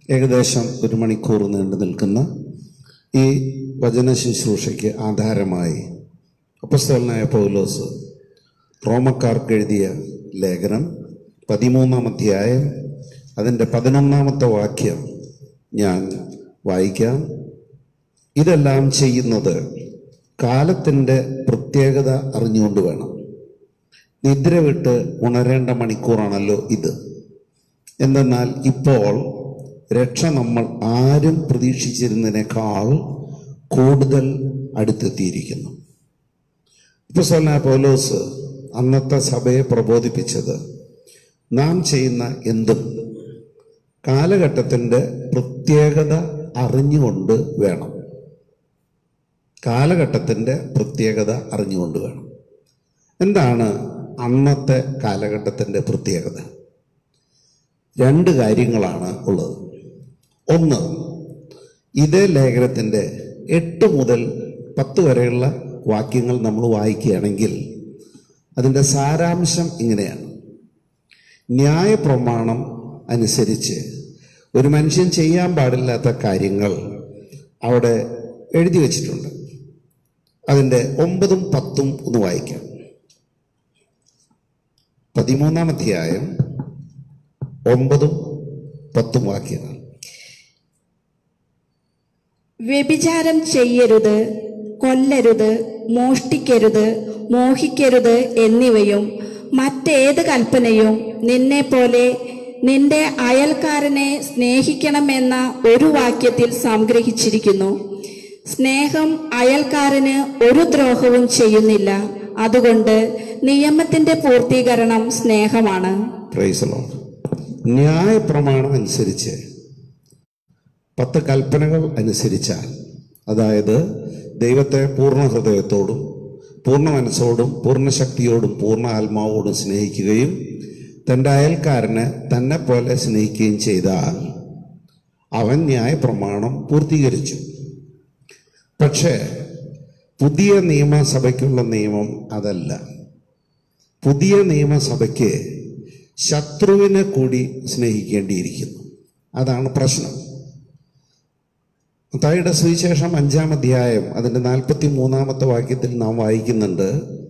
ഏകദേശം ഒരു മണിക്കൂർ നീണ്ടു നിൽക്കുന്ന ഈ വചന ശുശ്രൂഷയ്ക്ക് ആധാരമായി അപ്പസ്തലനായ പൗലോസ് റോമക്കാർക്ക് എഴുതിയ ലേഖനം പതിമൂന്നാം അധ്യായം അതിൻ്റെ പതിനൊന്നാമത്തെ വാക്യം ഞാൻ വായിക്കാം ഇതെല്ലാം ചെയ്യുന്നത് കാലത്തിൻ്റെ പ്രത്യേകത അറിഞ്ഞുകൊണ്ട് വേണം നിദ്ര വിട്ട് ഉണരേണ്ട മണിക്കൂറാണല്ലോ ഇത് എന്തെന്നാൽ ഇപ്പോൾ രക്ഷ നമ്മൾ ആരും പ്രതീക്ഷിച്ചിരുന്നതിനേക്കാൾ കൂടുതൽ അടുത്തെത്തിയിരിക്കുന്നു ഇപ്പൊ പൗലോസ് അന്നത്തെ സഭയെ പ്രബോധിപ്പിച്ചത് നാം ചെയ്യുന്ന എന്തും കാലഘട്ടത്തിൻ്റെ പ്രത്യേകത അറിഞ്ഞുകൊണ്ട് വേണം കാലഘട്ടത്തിൻ്റെ പ്രത്യേകത അറിഞ്ഞുകൊണ്ട് വേണം എന്താണ് അന്നത്തെ കാലഘട്ടത്തിൻ്റെ പ്രത്യേകത രണ്ട് കാര്യങ്ങളാണ് ഉള്ളത് ഒന്ന് ഇതേ ലേഖനത്തിൻ്റെ എട്ട് മുതൽ പത്ത് വരെയുള്ള വാക്യങ്ങൾ നമ്മൾ വായിക്കുകയാണെങ്കിൽ അതിൻ്റെ സാരാംശം ഇങ്ങനെയാണ് ന്യായപ്രമാണം അനുസരിച്ച് ഒരു മനുഷ്യൻ ചെയ്യാൻ പാടില്ലാത്ത കാര്യങ്ങൾ അവിടെ എഴുതി വച്ചിട്ടുണ്ട് അതിൻ്റെ ഒമ്പതും പത്തും ഒന്ന് വായിക്കാം പതിമൂന്നാം അധ്യായം ഒമ്പതും പത്തും വാക്യങ്ങൾ വ്യഭിചാരം ചെയ്യരുത് കൊല്ലരുത് മോഷ്ടിക്കരുത് മോഹിക്കരുത് എന്നിവയും മറ്റേത് കൽപ്പനയും നിന്നെ പോലെ നിന്റെ അയൽക്കാരനെ സ്നേഹിക്കണമെന്ന ഒരു വാക്യത്തിൽ സംഗ്രഹിച്ചിരിക്കുന്നു സ്നേഹം അയൽക്കാരന് ഒരു ദ്രോഹവും ചെയ്യുന്നില്ല അതുകൊണ്ട് നിയമത്തിന്റെ പൂർത്തീകരണം സ്നേഹമാണ് പ്രൈസ് ലോഡ് ന്യായപ്രമാണം അനുസരിച്ച് പത്ത് കൽപ്പനകൾ അനുസരിച്ചാൽ അതായത് ദൈവത്തെ പൂർണ്ണ ഹൃദയത്തോടും പൂർണ്ണ മനസ്സോടും പൂർണ്ണ ശക്തിയോടും പൂർണ്ണ ആത്മാവോടും സ്നേഹിക്കുകയും തൻ്റെ അയൽക്കാരനെ തന്നെ പോലെ സ്നേഹിക്കുകയും ചെയ്താൽ അവൻ ന്യായപ്രമാണം പൂർത്തീകരിച്ചു പക്ഷേ പുതിയ നിയമസഭയ്ക്കുള്ള നിയമം അതല്ല പുതിയ നിയമസഭയ്ക്ക് ശത്രുവിനെ കൂടി സ്നേഹിക്കേണ്ടിയിരിക്കുന്നു അതാണ് പ്രശ്നം മത്തായിയുടെ സുവിശേഷം അഞ്ചാം അധ്യായം അതിൻ്റെ നാൽപ്പത്തി മൂന്നാമത്തെ വാക്യത്തിൽ നാം വായിക്കുന്നുണ്ട്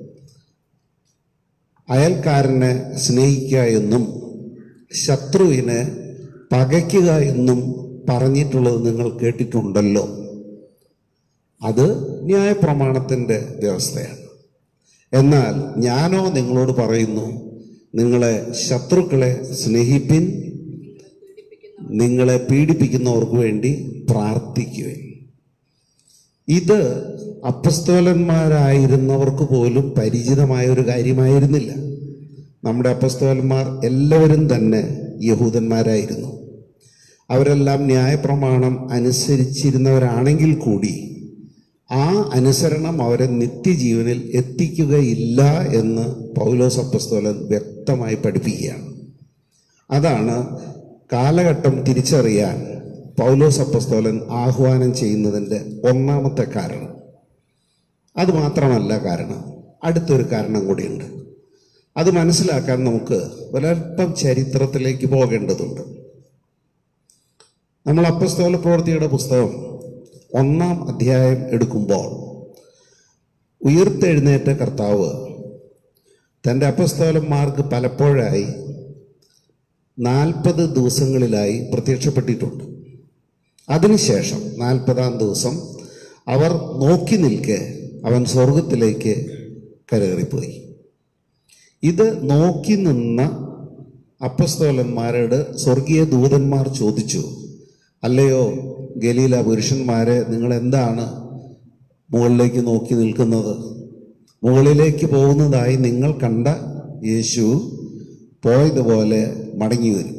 അയൽക്കാരനെ സ്നേഹിക്കുക എന്നും ശത്രുവിനെ പകയ്ക്കുക എന്നും പറഞ്ഞിട്ടുള്ളത് നിങ്ങൾ കേട്ടിട്ടുണ്ടല്ലോ അത് ന്യായപ്രമാണത്തിൻ്റെ വ്യവസ്ഥയാണ് എന്നാൽ ഞാനോ നിങ്ങളോട് പറയുന്നു നിങ്ങളെ ശത്രുക്കളെ സ്നേഹിപ്പിൻ നിങ്ങളെ പീഡിപ്പിക്കുന്നവർക്ക് വേണ്ടി പ്രാർത്ഥിക്കുവിൻ ഇത് അപ്പസ്തോലന്മാരായിരുന്നവർക്ക് പോലും പരിചിതമായ ഒരു കാര്യമായിരുന്നില്ല നമ്മുടെ അപ്പസ്തോലന്മാർ എല്ലാവരും തന്നെ യഹൂദന്മാരായിരുന്നു അവരെല്ലാം ന്യായപ്രമാണം അനുസരിച്ചിരുന്നവരാണെങ്കിൽ കൂടി ആ അനുസരണം അവരെ നിത്യജീവനിൽ എത്തിക്കുകയില്ല എന്ന് പൗലോസ് അപ്പസ്തോലൻ വ്യക്തമായി പഠിപ്പിക്കുകയാണ് അതാണ് കാലഘട്ടം തിരിച്ചറിയാൻ പൗലോസ് അപ്പസ്തോലൻ ആഹ്വാനം ചെയ്യുന്നതിൻ്റെ ഒന്നാമത്തെ കാരണം അത് മാത്രമല്ല കാരണം അടുത്തൊരു കാരണം കൂടിയുണ്ട് അത് മനസ്സിലാക്കാൻ നമുക്ക് ഒരല്പം ചരിത്രത്തിലേക്ക് പോകേണ്ടതുണ്ട് നമ്മൾ അപ്പസ്തോല പ്രവൃത്തിയുടെ പുസ്തകം ഒന്നാം അധ്യായം എടുക്കുമ്പോൾ ഉയർത്തെഴുന്നേറ്റ കർത്താവ് തൻ്റെ അപ്പസ്തോലന്മാർക്ക് പലപ്പോഴായി നാൽപ്പത് ദിവസങ്ങളിലായി പ്രത്യക്ഷപ്പെട്ടിട്ടുണ്ട് അതിനുശേഷം നാൽപ്പതാം ദിവസം അവർ നോക്കി നിൽക്കെ അവൻ സ്വർഗത്തിലേക്ക് കരകയറിപ്പോയി ഇത് നോക്കി നിന്ന അപ്പസ്തോലന്മാരോട് സ്വർഗീയ ദൂതന്മാർ ചോദിച്ചു അല്ലയോ ഗലീല പുരുഷന്മാരെ നിങ്ങൾ എന്താണ് മുകളിലേക്ക് നോക്കി നിൽക്കുന്നത് മുകളിലേക്ക് പോകുന്നതായി നിങ്ങൾ കണ്ട യേശു പോയതുപോലെ മടങ്ങി വരും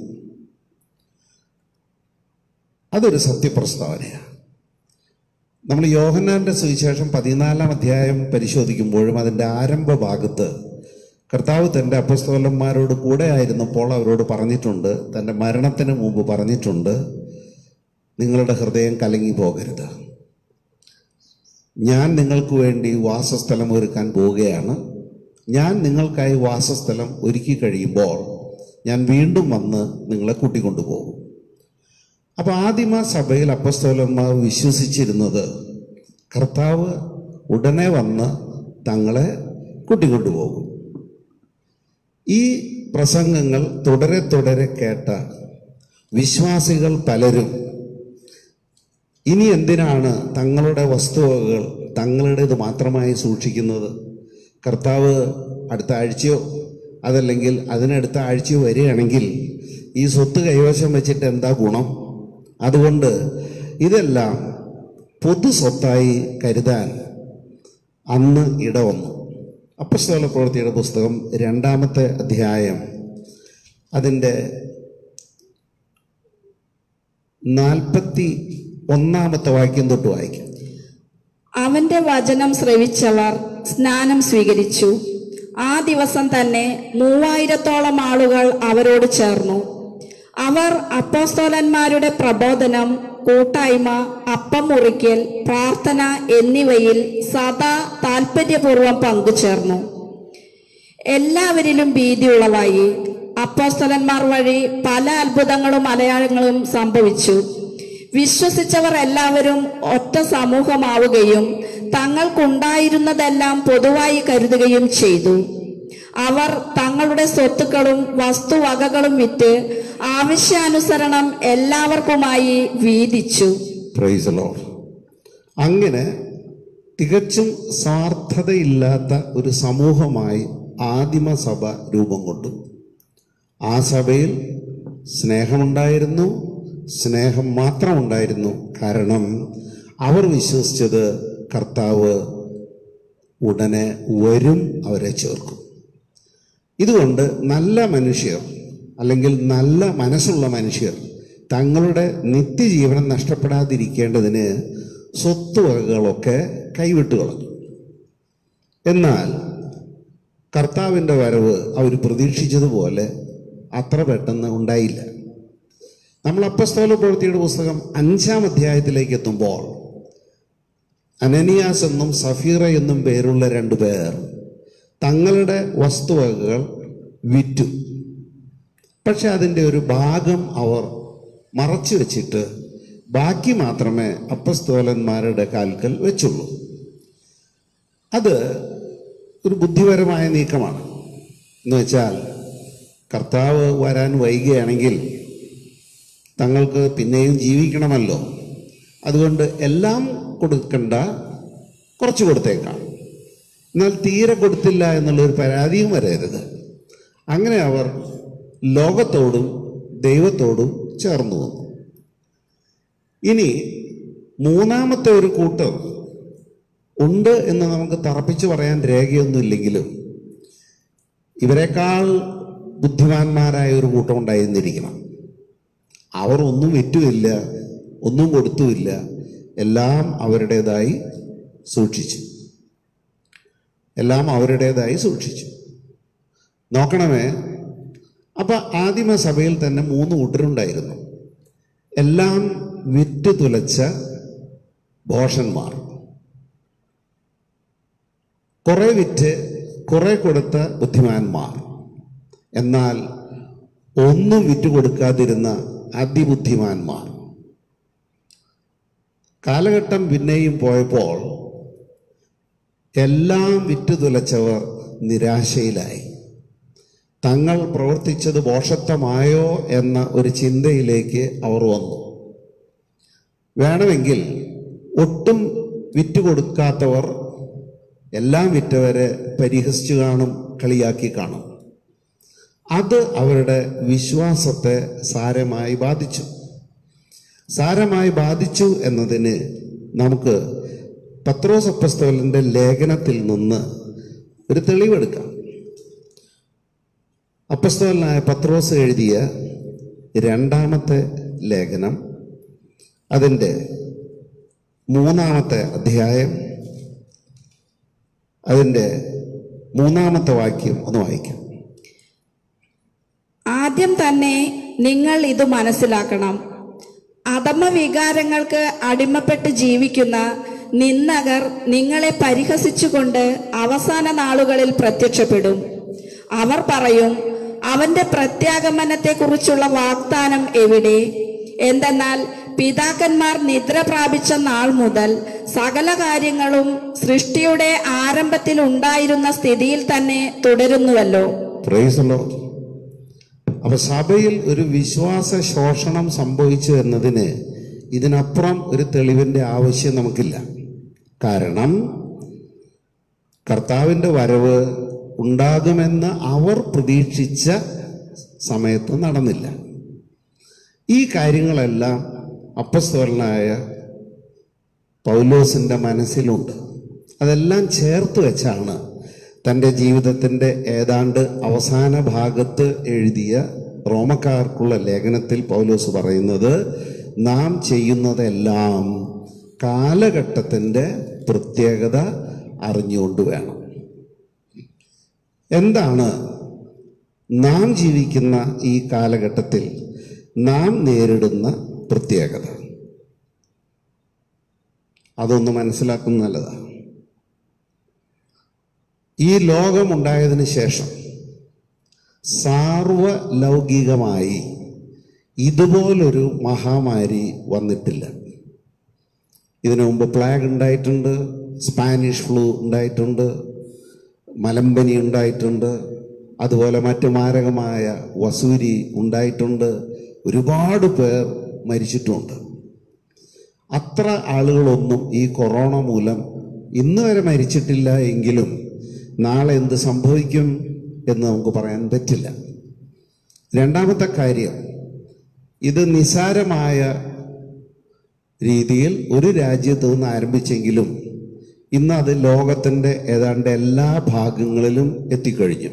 അതൊരു സത്യപ്രസ്താവനയാണ് നമ്മൾ യോഹന്നാന്റെ സുവിശേഷം പതിനാലാം അധ്യായം പരിശോധിക്കുമ്പോഴും അതിൻ്റെ ആരംഭ ഭാഗത്ത് കർത്താവ് തൻ്റെ അപ്പസ്തോലന്മാരോട് കൂടെ ആയിരുന്നപ്പോൾ അവരോട് പറഞ്ഞിട്ടുണ്ട് തൻ്റെ മരണത്തിന് മുമ്പ് പറഞ്ഞിട്ടുണ്ട് നിങ്ങളുടെ ഹൃദയം കലങ്ങി പോകരുത് ഞാൻ നിങ്ങൾക്ക് വേണ്ടി വാസസ്ഥലം ഒരുക്കാൻ പോവുകയാണ് ഞാൻ നിങ്ങൾക്കായി വാസസ്ഥലം ഒരുക്കി കഴിയുമ്പോൾ ഞാൻ വീണ്ടും വന്ന് നിങ്ങളെ കൂട്ടിക്കൊണ്ടുപോകും അപ്പൊ ആദിമ സഭയിൽ അപ്പസ്തോലന്മാർ വിശ്വസിച്ചിരുന്നത് കർത്താവ് ഉടനെ വന്ന് തങ്ങളെ കൂട്ടിക്കൊണ്ടുപോകും ഈ പ്രസംഗങ്ങൾ തുടരെ തുടരെ കേട്ട വിശ്വാസികൾ പലരും ഇനി എന്തിനാണ് തങ്ങളുടെ വസ്തുവകകൾ തങ്ങളുടേത് മാത്രമായി സൂക്ഷിക്കുന്നത് കർത്താവ് അടുത്ത ആഴ്ചയോ അതല്ലെങ്കിൽ അതിനടുത്ത ആഴ്ചയോ വരികയാണെങ്കിൽ ഈ സ്വത്ത് കൈവശം വെച്ചിട്ട് എന്താ ഗുണം അതുകൊണ്ട് ഇതെല്ലാം പൊതു സ്വത്തായി കരുതാൻ അന്ന് ഇടവന്നു അപ്പസ്തോല പ്രവൃത്തിയുടെ പുസ്തകം രണ്ടാമത്തെ അധ്യായം അതിൻ്റെ നാൽപ്പത്തി ഒന്നാമത്തെ വാക്യം തൊട്ട് വായിക്കാം അവന്റെ വചനം ശ്രവിച്ചവർ സ്നാനം സ്വീകരിച്ചു ആ ദിവസം തന്നെ മൂവായിരത്തോളം ആളുകൾ അവരോട് ചേർന്നു അവർ അപ്പോസ്തോലന്മാരുടെ പ്രബോധനം കൂട്ടായ്മ അപ്പം മുറിക്കൽ പ്രാർത്ഥന എന്നിവയിൽ സദാ താൽപര്യപൂർവ്വം പങ്കുചേർന്നു എല്ലാവരിലും ഭീതി ഉളവായി അപ്പോസ്തലന്മാർ വഴി പല അത്ഭുതങ്ങളും അലയാളങ്ങളും സംഭവിച്ചു വിശ്വസിച്ചവർ എല്ലാവരും ഒറ്റ സമൂഹമാവുകയും തങ്ങൾക്കുണ്ടായിരുന്നതെല്ലാം പൊതുവായി കരുതുകയും ചെയ്തു അവർ തങ്ങളുടെ സ്വത്തുക്കളും വസ്തുവകകളും വിറ്റ് ആവശ്യാനുസരണം എല്ലാവർക്കുമായി വീതിച്ചു പ്രൈസ് ലോഡ് അങ്ങനെ തികച്ചും സ്വാർത്ഥതയില്ലാത്ത ഒരു സമൂഹമായി ആദിമസഭ രൂപം കൊണ്ടു ആ സഭയിൽ സ്നേഹമുണ്ടായിരുന്നു സ്നേഹം മാത്രമുണ്ടായിരുന്നു കാരണം അവർ വിശ്വസിച്ചത് കർത്താവ് ഉടനെ വരും അവരെ ചേർക്കും ഇതുകൊണ്ട് നല്ല മനുഷ്യർ അല്ലെങ്കിൽ നല്ല മനസ്സുള്ള മനുഷ്യർ തങ്ങളുടെ നിത്യജീവനം നഷ്ടപ്പെടാതിരിക്കേണ്ടതിന് സ്വത്തുവകകളൊക്കെ കൈവിട്ട് കളഞ്ഞു എന്നാൽ കർത്താവിൻ്റെ വരവ് അവർ പ്രതീക്ഷിച്ചതുപോലെ അത്ര പെട്ടെന്ന് ഉണ്ടായില്ല നമ്മൾ അപ്പസ്തോല പ്രവൃത്തിയുടെ പുസ്തകം അഞ്ചാം അധ്യായത്തിലേക്ക് എത്തുമ്പോൾ അനനിയാസ് എന്നും സഫീറ എന്നും പേരുള്ള രണ്ടു പേർ തങ്ങളുടെ വസ്തുവകകൾ വിറ്റു പക്ഷെ അതിൻ്റെ ഒരു ഭാഗം അവർ മറച്ചു വെച്ചിട്ട് ബാക്കി മാത്രമേ അപ്പസ്തോലന്മാരുടെ കാൽക്കൽ വെച്ചുള്ളൂ അത് ഒരു ബുദ്ധിപരമായ നീക്കമാണ് എന്ന് വെച്ചാൽ കർത്താവ് വരാൻ വൈകുകയാണെങ്കിൽ തങ്ങൾക്ക് പിന്നെയും ജീവിക്കണമല്ലോ അതുകൊണ്ട് എല്ലാം കൊടുക്കണ്ട കുറച്ച് കൊടുത്തേക്കാം എന്നാൽ തീരെ കൊടുത്തില്ല എന്നുള്ളൊരു പരാതിയും വരരുത് അങ്ങനെ അവർ ലോകത്തോടും ദൈവത്തോടും ചേർന്നു വന്നു ഇനി മൂന്നാമത്തെ ഒരു കൂട്ടർ ഉണ്ട് എന്ന് നമുക്ക് തറപ്പിച്ച് പറയാൻ രേഖയൊന്നുമില്ലെങ്കിലും ഇവരെക്കാൾ ബുദ്ധിമാന്മാരായ ഒരു കൂട്ടം ഉണ്ടായിരുന്നിരിക്കണം അവർ ഒന്നും വിറ്റുമില്ല ഒന്നും കൊടുത്തുമില്ല എല്ലാം അവരുടേതായി സൂക്ഷിച്ചു എല്ലാം അവരുടേതായി സൂക്ഷിച്ചു നോക്കണമേ അപ്പൊ ആദിമസഭയിൽ തന്നെ മൂന്ന് കൂട്ടരുണ്ടായിരുന്നു എല്ലാം വിറ്റ് തുലച്ച ഭോഷന്മാർ കുറെ വിറ്റ് കുറെ കൊടുത്ത ബുദ്ധിമാന്മാർ എന്നാൽ ഒന്നും വിറ്റ് കൊടുക്കാതിരുന്ന അതിബുദ്ധിമാന്മാർ കാലഘട്ടം പിന്നെയും പോയപ്പോൾ എല്ലാം വിറ്റ് തുലച്ചവർ നിരാശയിലായി തങ്ങൾ പ്രവർത്തിച്ചത് ബോഷത്വമായോ എന്ന ഒരു ചിന്തയിലേക്ക് അവർ വന്നു വേണമെങ്കിൽ ഒട്ടും വിറ്റ് കൊടുക്കാത്തവർ എല്ലാം വിറ്റവരെ പരിഹസിച്ചു കാണും കളിയാക്കി കാണും അത് അവരുടെ വിശ്വാസത്തെ സാരമായി ബാധിച്ചു സാരമായി ബാധിച്ചു എന്നതിന് നമുക്ക് പത്രോസ് അപ്പസ്തോലന്റെ ലേഖനത്തിൽ നിന്ന് ഒരു തെളിവെടുക്കാം അപ്പസ്തോലനായ പത്രോസ് എഴുതിയ രണ്ടാമത്തെ ലേഖനം അതിൻ്റെ മൂന്നാമത്തെ അധ്യായം അതിൻ്റെ മൂന്നാമത്തെ വാക്യം ഒന്ന് വായിക്കാം ആദ്യം തന്നെ നിങ്ങൾ ഇത് മനസ്സിലാക്കണം അധമ വികാരങ്ങൾക്ക് അടിമപ്പെട്ട് ജീവിക്കുന്ന നിന്നകർ നിങ്ങളെ പരിഹസിച്ചുകൊണ്ട് അവസാന നാളുകളിൽ പ്രത്യക്ഷപ്പെടും അവർ പറയും അവന്റെ പ്രത്യാഗമനത്തെക്കുറിച്ചുള്ള വാഗ്ദാനം എവിടെ എന്തെന്നാൽ പിതാക്കന്മാർ നിദ്ര പ്രാപിച്ച നാൾ മുതൽ സകല കാര്യങ്ങളും സൃഷ്ടിയുടെ ആരംഭത്തിൽ ഉണ്ടായിരുന്ന സ്ഥിതിയിൽ തന്നെ തുടരുന്നുവല്ലോ പ്രൈസലോ അപ്പൊ സഭയിൽ ഒരു വിശ്വാസ ശോഷണം സംഭവിച്ചു എന്നതിന് ഇതിനപ്പുറം ഒരു തെളിവിന്റെ ആവശ്യം നമുക്കില്ല കാരണം കർത്താവിന്റെ വരവ് ഉണ്ടാകുമെന്ന് അവർ പ്രതീക്ഷിച്ച സമയത്ത് നടന്നില്ല ഈ കാര്യങ്ങളെല്ലാം അപ്പസ്തോലനായ പൗലോസിന്റെ മനസ്സിലുണ്ട് അതെല്ലാം ചേർത്ത് വെച്ചാണ് തൻ്റെ ജീവിതത്തിൻ്റെ ഏതാണ്ട് അവസാന ഭാഗത്ത് എഴുതിയ റോമക്കാർക്കുള്ള ലേഖനത്തിൽ പൗലോസ് പറയുന്നത് നാം ചെയ്യുന്നതെല്ലാം കാലഘട്ടത്തിൻ്റെ പ്രത്യേകത അറിഞ്ഞുകൊണ്ട് വേണം എന്താണ് നാം ജീവിക്കുന്ന ഈ കാലഘട്ടത്തിൽ നാം നേരിടുന്ന പ്രത്യേകത അതൊന്ന് മനസ്സിലാക്കുന്നത് നല്ലതാണ് ഈ ലോകമുണ്ടായതിന് ശേഷം സാർവലൗകികമായി ഇതുപോലൊരു മഹാമാരി വന്നിട്ടില്ല ഇതിനു മുമ്പ് പ്ലാഗ് ഉണ്ടായിട്ടുണ്ട് സ്പാനിഷ് ഫ്ലൂ ഉണ്ടായിട്ടുണ്ട് മലമ്പനി ഉണ്ടായിട്ടുണ്ട് അതുപോലെ മറ്റു മാരകമായ വസൂരി ഉണ്ടായിട്ടുണ്ട് ഒരുപാട് പേർ മരിച്ചിട്ടുമുണ്ട് അത്ര ആളുകളൊന്നും ഈ കൊറോണ മൂലം ഇന്ന് വരെ മരിച്ചിട്ടില്ല എങ്കിലും നാളെ എന്ത് സംഭവിക്കും എന്ന് നമുക്ക് പറയാൻ പറ്റില്ല രണ്ടാമത്തെ കാര്യം ഇത് നിസാരമായ രീതിയിൽ ഒരു രാജ്യത്ത് നിന്ന് ആരംഭിച്ചെങ്കിലും ഇന്ന് അത് ലോകത്തിൻ്റെ ഏതാണ്ട് എല്ലാ ഭാഗങ്ങളിലും എത്തിക്കഴിഞ്ഞു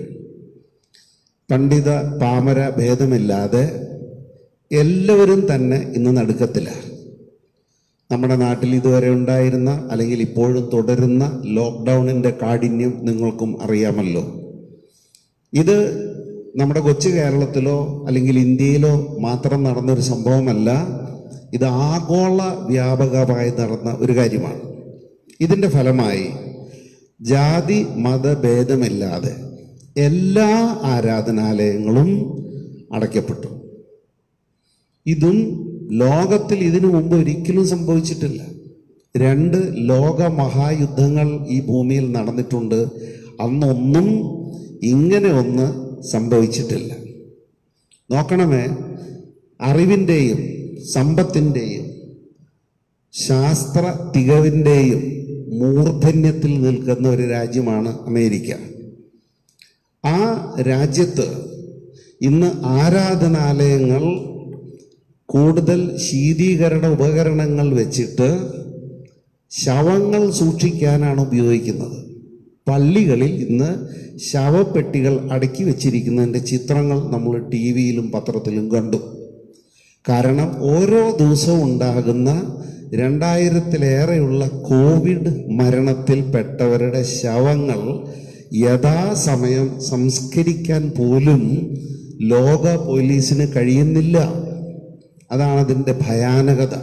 പണ്ഡിത പാമര ഭേദമില്ലാതെ എല്ലാവരും തന്നെ ഇന്ന് നടുക്കത്തിലാണ് നമ്മുടെ നാട്ടിൽ ഇതുവരെ ഉണ്ടായിരുന്ന അല്ലെങ്കിൽ ഇപ്പോഴും തുടരുന്ന ലോക്ക്ഡൗണിൻ്റെ കാഠിന്യം നിങ്ങൾക്കും അറിയാമല്ലോ ഇത് നമ്മുടെ കൊച്ചു കേരളത്തിലോ അല്ലെങ്കിൽ ഇന്ത്യയിലോ മാത്രം നടന്നൊരു സംഭവമല്ല ഇത് ആഗോള വ്യാപകമായി നടന്ന ഒരു കാര്യമാണ് ഇതിൻ്റെ ഫലമായി ജാതി മതഭേദമില്ലാതെ എല്ലാ ആരാധനാലയങ്ങളും അടയ്ക്കപ്പെട്ടു ഇതും ലോകത്തിൽ ഇതിനു മുമ്പ് ഒരിക്കലും സംഭവിച്ചിട്ടില്ല രണ്ട് ലോക മഹായുദ്ധങ്ങൾ ഈ ഭൂമിയിൽ നടന്നിട്ടുണ്ട് അന്നൊന്നും ഇങ്ങനെ ഒന്ന് സംഭവിച്ചിട്ടില്ല നോക്കണമേ അറിവിൻ്റെയും സമ്പത്തിൻ്റെയും ശാസ്ത്ര തികവിൻ്റെയും മൂർധന്യത്തിൽ നിൽക്കുന്ന ഒരു രാജ്യമാണ് അമേരിക്ക ആ രാജ്യത്ത് ഇന്ന് ആരാധനാലയങ്ങൾ കൂടുതൽ ശീതീകരണ ഉപകരണങ്ങൾ വെച്ചിട്ട് ശവങ്ങൾ സൂക്ഷിക്കാനാണ് ഉപയോഗിക്കുന്നത് പള്ളികളിൽ ഇന്ന് ശവപ്പെട്ടികൾ അടക്കി വെച്ചിരിക്കുന്നതിൻ്റെ ചിത്രങ്ങൾ നമ്മൾ ടി വിയിലും പത്രത്തിലും കണ്ടു കാരണം ഓരോ ദിവസവും ഉണ്ടാകുന്ന രണ്ടായിരത്തിലേറെയുള്ള കോവിഡ് മരണത്തിൽപ്പെട്ടവരുടെ ശവങ്ങൾ യഥാസമയം സംസ്കരിക്കാൻ പോലും ലോക പോലീസിന് കഴിയുന്നില്ല അതാണ് അതിൻ്റെ ഭയാനകത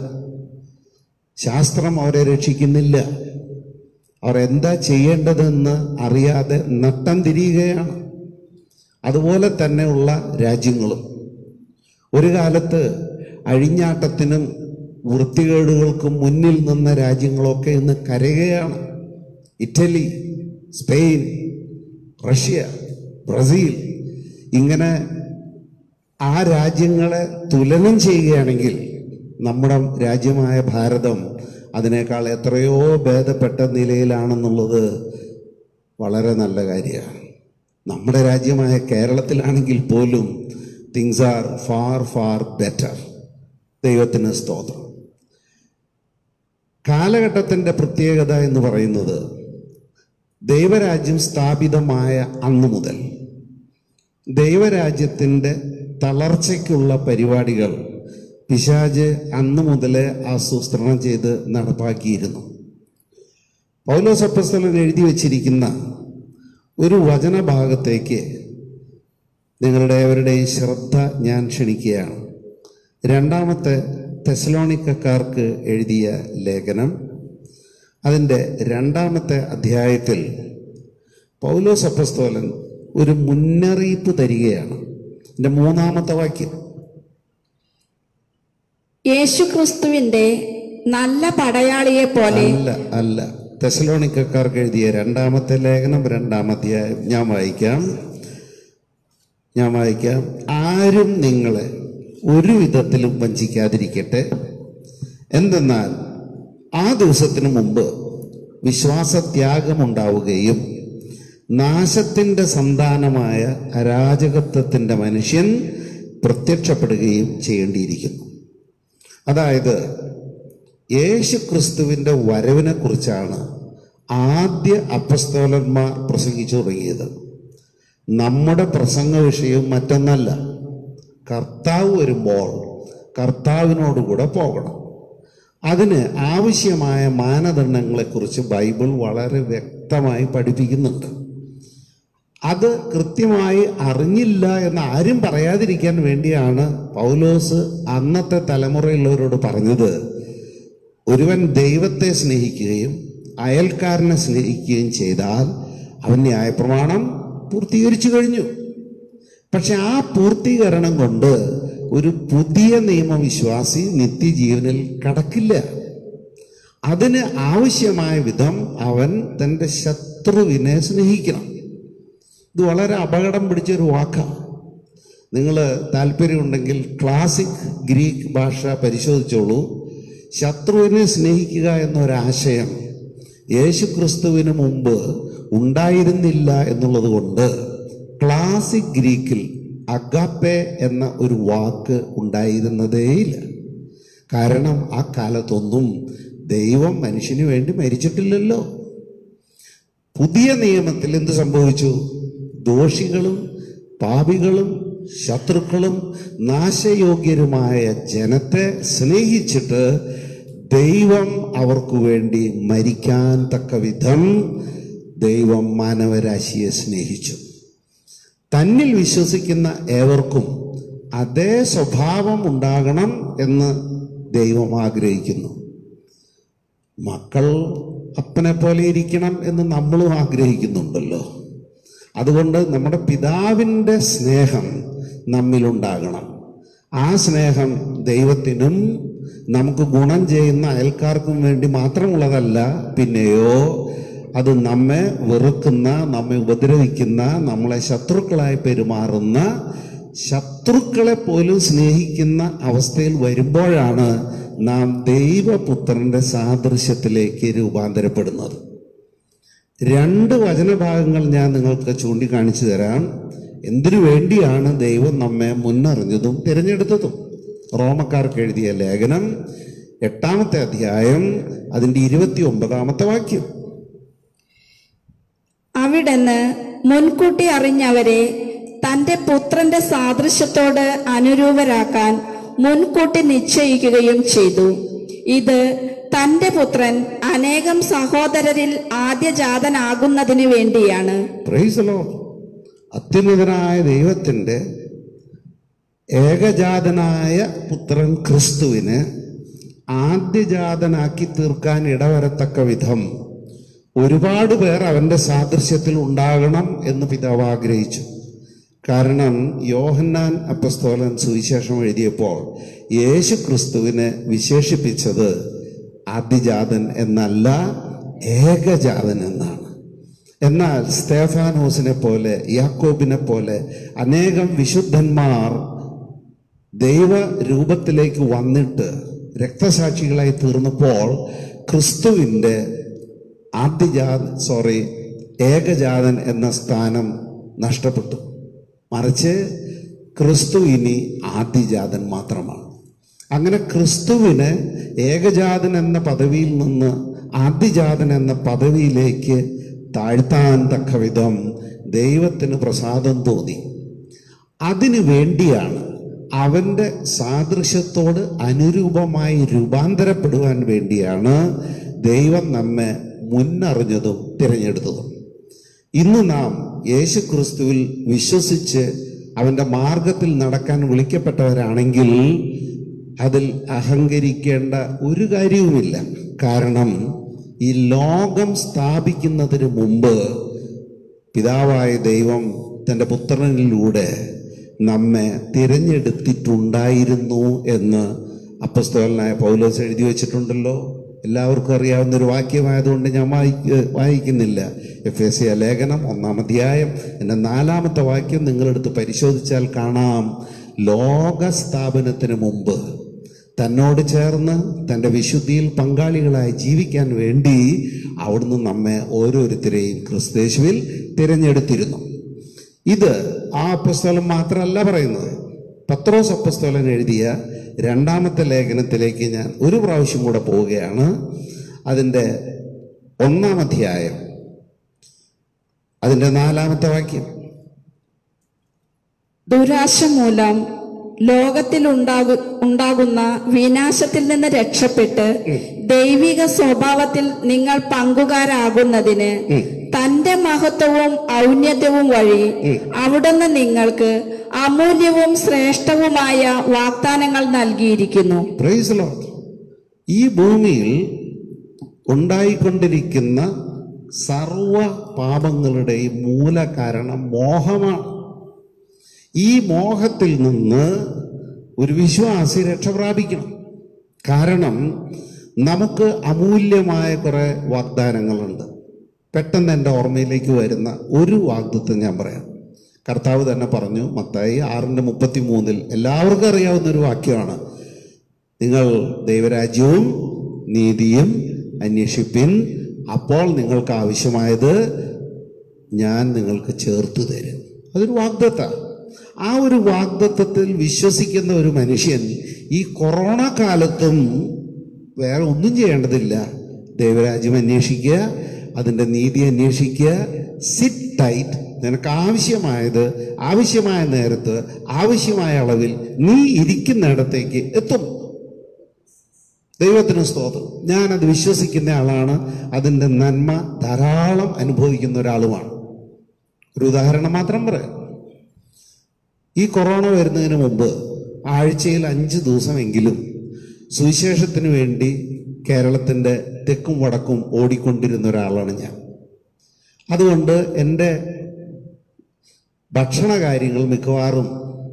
ശാസ്ത്രം അവരെ രക്ഷിക്കുന്നില്ല അവർ എന്താ ചെയ്യേണ്ടതെന്ന് അറിയാതെ നട്ടം തിരിയുകയാണ് അതുപോലെ തന്നെയുള്ള രാജ്യങ്ങളും ഒരു കാലത്ത് അഴിഞ്ഞാട്ടത്തിനും വൃത്തികേടുകൾക്കും മുന്നിൽ നിന്ന രാജ്യങ്ങളൊക്കെ ഇന്ന് കരയുകയാണ് ഇറ്റലി സ്പെയിൻ റഷ്യ ബ്രസീൽ ഇങ്ങനെ ആ രാജ്യങ്ങളെ തുലനം ചെയ്യുകയാണെങ്കിൽ നമ്മുടെ രാജ്യമായ ഭാരതം അതിനേക്കാൾ എത്രയോ ഭേദപ്പെട്ട നിലയിലാണെന്നുള്ളത് വളരെ നല്ല കാര്യമാണ് നമ്മുടെ രാജ്യമായ കേരളത്തിലാണെങ്കിൽ പോലും things are far far better ദൈവത്തിന് സ്തോത്രം കാലഘട്ടത്തിൻ്റെ പ്രത്യേകത എന്ന് പറയുന്നത് ദൈവരാജ്യം സ്ഥാപിതമായ അന്നു മുതൽ ദൈവരാജ്യത്തിൻ്റെ തളർച്ചയ്ക്കുള്ള പരിപാടികൾ പിശാജ് അന്ന് മുതലേ ആസൂത്രണം ചെയ്ത് നടപ്പാക്കിയിരുന്നു പൗലോസ് അപ്പസ്തലൻ എഴുതി വച്ചിരിക്കുന്ന ഒരു വചനഭാഗത്തേക്ക് നിങ്ങളുടെ ഏവരുടെയും ശ്രദ്ധ ഞാൻ ക്ഷണിക്കുകയാണ് രണ്ടാമത്തെ തെസലോണിക്കക്കാർക്ക് എഴുതിയ ലേഖനം അതിൻ്റെ രണ്ടാമത്തെ അധ്യായത്തിൽ പൗലോസ് അപ്പസ്തോലൻ ഒരു മുന്നറിയിപ്പ് തരികയാണ് എൻ്റെ മൂന്നാമത്തെ വാക്യം യേശുക്രിസ്തുവിന്റെ നല്ല പടയാളിയെ പോലെ അല്ല അല്ല തെസലോണിക്കക്കാർക്ക് എഴുതിയ രണ്ടാമത്തെ ലേഖനം രണ്ടാമത്തെ ഞാൻ വായിക്കാം ഞാൻ വായിക്കാം ആരും നിങ്ങളെ ഒരു വിധത്തിലും വഞ്ചിക്കാതിരിക്കട്ടെ എന്തെന്നാൽ ആ ദിവസത്തിന് മുമ്പ് വിശ്വാസത്യാഗമുണ്ടാവുകയും നാശത്തിൻ്റെ സന്താനമായ അരാജകത്വത്തിൻ്റെ മനുഷ്യൻ പ്രത്യക്ഷപ്പെടുകയും ചെയ്യേണ്ടിയിരിക്കുന്നു അതായത് യേശു ക്രിസ്തുവിൻ്റെ വരവിനെ കുറിച്ചാണ് ആദ്യ അപ്പസ്തോലന്മാർ പ്രസംഗിച്ചു തുടങ്ങിയത് നമ്മുടെ പ്രസംഗ വിഷയം മറ്റൊന്നല്ല കർത്താവ് വരുമ്പോൾ കർത്താവിനോടുകൂടെ പോകണം അതിന് ആവശ്യമായ മാനദണ്ഡങ്ങളെക്കുറിച്ച് ബൈബിൾ വളരെ വ്യക്തമായി പഠിപ്പിക്കുന്നുണ്ട് അത് കൃത്യമായി അറിഞ്ഞില്ല എന്ന് ആരും പറയാതിരിക്കാൻ വേണ്ടിയാണ് പൗലോസ് അന്നത്തെ തലമുറയിലുള്ളവരോട് പറഞ്ഞത് ഒരുവൻ ദൈവത്തെ സ്നേഹിക്കുകയും അയൽക്കാരനെ സ്നേഹിക്കുകയും ചെയ്താൽ അവൻ ന്യായപ്രമാണം പൂർത്തീകരിച്ചു കഴിഞ്ഞു പക്ഷെ ആ പൂർത്തീകരണം കൊണ്ട് ഒരു പുതിയ നിയമവിശ്വാസി നിത്യജീവനിൽ കടക്കില്ല അതിന് ആവശ്യമായ വിധം അവൻ തൻ്റെ ശത്രുവിനെ സ്നേഹിക്കണം ഇത് വളരെ അപകടം പിടിച്ചൊരു വാക്കാണ് നിങ്ങൾ താല്പര്യമുണ്ടെങ്കിൽ ക്ലാസിക് ഗ്രീക്ക് ഭാഷ പരിശോധിച്ചോളൂ ശത്രുവിനെ സ്നേഹിക്കുക എന്നൊരാശയം യേശു ക്രിസ്തുവിന് മുമ്പ് ഉണ്ടായിരുന്നില്ല എന്നുള്ളത് കൊണ്ട് ക്ലാസിക് ഗ്രീക്കിൽ അഗാപ്പെ എന്ന ഒരു വാക്ക് ഉണ്ടായിരുന്നതേയില്ല കാരണം ആ കാലത്തൊന്നും ദൈവം മനുഷ്യന് വേണ്ടി മരിച്ചിട്ടില്ലല്ലോ പുതിയ നിയമത്തിൽ എന്ത് സംഭവിച്ചു ദോഷികളും പാപികളും ശത്രുക്കളും നാശയോഗ്യരുമായ ജനത്തെ സ്നേഹിച്ചിട്ട് ദൈവം അവർക്ക് വേണ്ടി മരിക്കാൻ തക്ക വിധം ദൈവം മാനവരാശിയെ സ്നേഹിച്ചു തന്നിൽ വിശ്വസിക്കുന്ന ഏവർക്കും അതേ സ്വഭാവം ഉണ്ടാകണം എന്ന് ദൈവം ആഗ്രഹിക്കുന്നു മക്കൾ അപ്പനെ പോലെ ഇരിക്കണം എന്ന് നമ്മളും ആഗ്രഹിക്കുന്നുണ്ടല്ലോ അതുകൊണ്ട് നമ്മുടെ പിതാവിൻ്റെ സ്നേഹം നമ്മിലുണ്ടാകണം ആ സ്നേഹം ദൈവത്തിനും നമുക്ക് ഗുണം ചെയ്യുന്ന അയൽക്കാർക്കും വേണ്ടി മാത്രമുള്ളതല്ല പിന്നെയോ അത് നമ്മെ വെറുക്കുന്ന നമ്മെ ഉപദ്രവിക്കുന്ന നമ്മളെ ശത്രുക്കളായി പെരുമാറുന്ന ശത്രുക്കളെ പോലും സ്നേഹിക്കുന്ന അവസ്ഥയിൽ വരുമ്പോഴാണ് നാം ദൈവപുത്രന്റെ സാദൃശ്യത്തിലേക്ക് രൂപാന്തരപ്പെടുന്നത് രണ്ട് വചനഭാഗങ്ങൾ ഞാൻ നിങ്ങൾക്ക് ചൂണ്ടിക്കാണിച്ചു തരാം എന്തിനു വേണ്ടിയാണ് ദൈവം നമ്മെ മുന്നറിഞ്ഞതും തിരഞ്ഞെടുത്തതും റോമക്കാർക്ക് എഴുതിയ ലേഖനം എട്ടാമത്തെ അധ്യായം അതിൻ്റെ ഇരുപത്തി ഒമ്പതാമത്തെ വാക്യം അവിടുന്ന് മുൻകൂട്ടി അറിഞ്ഞവരെ തന്റെ പുത്രന്റെ സാദൃശ്യത്തോട് അനുരൂപരാക്കാൻ മുൻകൂട്ടി നിശ്ചയിക്കുകയും ചെയ്തു ഇത് തന്റെ പുത്രൻ അനേകം സഹോദരരിൽ ആദ്യജാതനാകുന്നതിന് വേണ്ടിയാണ് പ്രൈസലോ അത്യുന്നതനായ ദൈവത്തിൻ്റെ ഏകജാതനായ പുത്രൻ ക്രിസ്തുവിന് ആദ്യജാതനാക്കി തീർക്കാൻ ഇടവരത്തക്ക വിധം ഒരുപാട് പേർ അവൻ്റെ സാദൃശ്യത്തിൽ ഉണ്ടാകണം എന്ന് പിതാവ് ആഗ്രഹിച്ചു കാരണം യോഹന്നാൻ അപ്പസ്തോലൻ സുവിശേഷം എഴുതിയപ്പോൾ യേശു ക്രിസ്തുവിനെ വിശേഷിപ്പിച്ചത് ആദ്യജാതൻ എന്നല്ല ഏകജാതൻ എന്നാണ് എന്നാൽ സ്തേഫാനോസിനെ പോലെ യാക്കോബിനെ പോലെ അനേകം വിശുദ്ധന്മാർ ദൈവ രൂപത്തിലേക്ക് വന്നിട്ട് രക്തസാക്ഷികളായി തീർന്നപ്പോൾ ക്രിസ്തുവിൻ്റെ ആദ്യജാത സോറി ഏകജാതൻ എന്ന സ്ഥാനം നഷ്ടപ്പെട്ടു മറിച്ച് ക്രിസ്തു ഇനി ആദ്യജാതൻ മാത്രമാണ് അങ്ങനെ ക്രിസ്തുവിന് ഏകജാതൻ എന്ന പദവിയിൽ നിന്ന് ആദ്യജാതൻ എന്ന പദവിയിലേക്ക് താഴ്ത്താൻ തക്ക വിധം ദൈവത്തിന് പ്രസാദം തോന്നി അതിനു വേണ്ടിയാണ് അവൻ്റെ സാദൃശ്യത്തോട് അനുരൂപമായി രൂപാന്തരപ്പെടുവാൻ വേണ്ടിയാണ് ദൈവം നമ്മെ മുന്നറിഞ്ഞതും തിരഞ്ഞെടുത്തതും ഇന്ന് നാം യേശു ക്രിസ്തുവിൽ വിശ്വസിച്ച് അവൻ്റെ മാർഗത്തിൽ നടക്കാൻ വിളിക്കപ്പെട്ടവരാണെങ്കിൽ അതിൽ അഹങ്കരിക്കേണ്ട ഒരു കാര്യവുമില്ല കാരണം ഈ ലോകം സ്ഥാപിക്കുന്നതിന് മുമ്പ് പിതാവായ ദൈവം തൻ്റെ പുത്രനിലൂടെ നമ്മെ തിരഞ്ഞെടുത്തിട്ടുണ്ടായിരുന്നു എന്ന് അപ്പസ്തോലനായ പൗലോസ് എഴുതി വെച്ചിട്ടുണ്ടല്ലോ എല്ലാവർക്കും അറിയാവുന്ന ഒരു വാക്യമായതുകൊണ്ട് ഞാൻ വായിക്ക വായിക്കുന്നില്ല എഫ് എസ് സി ലേഖനം ഒന്നാം അധ്യായം എൻ്റെ നാലാമത്തെ വാക്യം നിങ്ങളെടുത്ത് പരിശോധിച്ചാൽ കാണാം ലോക സ്ഥാപനത്തിന് മുമ്പ് തന്നോട് ചേർന്ന് തൻ്റെ വിശുദ്ധിയിൽ പങ്കാളികളായി ജീവിക്കാൻ വേണ്ടി അവിടുന്ന് നമ്മെ ഓരോരുത്തരെയും ക്രിസ്തേശുവിൽ തിരഞ്ഞെടുത്തിരുന്നു ഇത് ആ അപ്പസ്തോലൻ മാത്രമല്ല പറയുന്നത് പത്രോസ് അപ്പസ്തോലൻ എഴുതിയ രണ്ടാമത്തെ ലേഖനത്തിലേക്ക് ഞാൻ ഒരു പ്രാവശ്യം കൂടെ പോവുകയാണ് അതിൻ്റെ ഒന്നാം അധ്യായം അതിൻ്റെ നാലാമത്തെ വാക്യം ദുരാശ മൂലം ലോകത്തിൽ ഉണ്ടാകു ഉണ്ടാകുന്ന വിനാശത്തിൽ നിന്ന് രക്ഷപ്പെട്ട് ദൈവിക സ്വഭാവത്തിൽ നിങ്ങൾ പങ്കുകാരാകുന്നതിന് തന്റെ മഹത്വവും ഔന്നത്യവും വഴി അവിടുന്ന് നിങ്ങൾക്ക് അമൂല്യവും ശ്രേഷ്ഠവുമായ വാഗ്ദാനങ്ങൾ നൽകിയിരിക്കുന്നു പ്രൈസ് ലോർഡ് ഈ ഭൂമിയിൽ ഉണ്ടായിക്കൊണ്ടിരിക്കുന്ന സർവ പാപങ്ങളുടെയും മൂല കാരണം മോഹമാണ് ഈ മോഹത്തിൽ നിന്ന് ഒരു വിശ്വാസി രക്ഷ പ്രാപിക്കണം കാരണം നമുക്ക് അമൂല്യമായ കുറെ വാഗ്ദാനങ്ങളുണ്ട് പെട്ടെന്ന് എൻ്റെ ഓർമ്മയിലേക്ക് വരുന്ന ഒരു വാഗ്ദത്വം ഞാൻ പറയാം കർത്താവ് തന്നെ പറഞ്ഞു മത്തായി ആറിൻ്റെ മുപ്പത്തി മൂന്നിൽ എല്ലാവർക്കും അറിയാവുന്ന ഒരു വാക്യമാണ് നിങ്ങൾ ദൈവരാജ്യവും നീതിയും അന്വേഷിപ്പിൻ അപ്പോൾ നിങ്ങൾക്ക് ആവശ്യമായത് ഞാൻ നിങ്ങൾക്ക് ചേർത്ത് തരും അതൊരു വാഗ്ദത്ത ആ ഒരു വാഗ്ദത്വത്തിൽ വിശ്വസിക്കുന്ന ഒരു മനുഷ്യൻ ഈ കൊറോണ കാലത്തും വേറെ ഒന്നും ചെയ്യേണ്ടതില്ല ദൈവരാജ്യം അന്വേഷിക്കുക അതിൻ്റെ നീതി അന്വേഷിക്കുക സിറ്റ് ടൈറ്റ് നിനക്ക് ആവശ്യമായത് ആവശ്യമായ നേരത്ത് ആവശ്യമായ അളവിൽ നീ ഇരിക്കുന്നിടത്തേക്ക് എത്തും ദൈവത്തിന് സ്തോത്രം ഞാനത് വിശ്വസിക്കുന്ന ആളാണ് അതിൻ്റെ നന്മ ധാരാളം അനുഭവിക്കുന്ന ഒരാളുമാണ് ഒരു ഉദാഹരണം മാത്രം പറയാം ഈ കൊറോണ വരുന്നതിന് മുമ്പ് ആഴ്ചയിൽ അഞ്ച് ദിവസമെങ്കിലും സുവിശേഷത്തിന് വേണ്ടി കേരളത്തിൻ്റെ തെക്കും വടക്കും ഓടിക്കൊണ്ടിരുന്ന ഒരാളാണ് ഞാൻ അതുകൊണ്ട് എൻ്റെ ഭക്ഷണ കാര്യങ്ങൾ മിക്കവാറും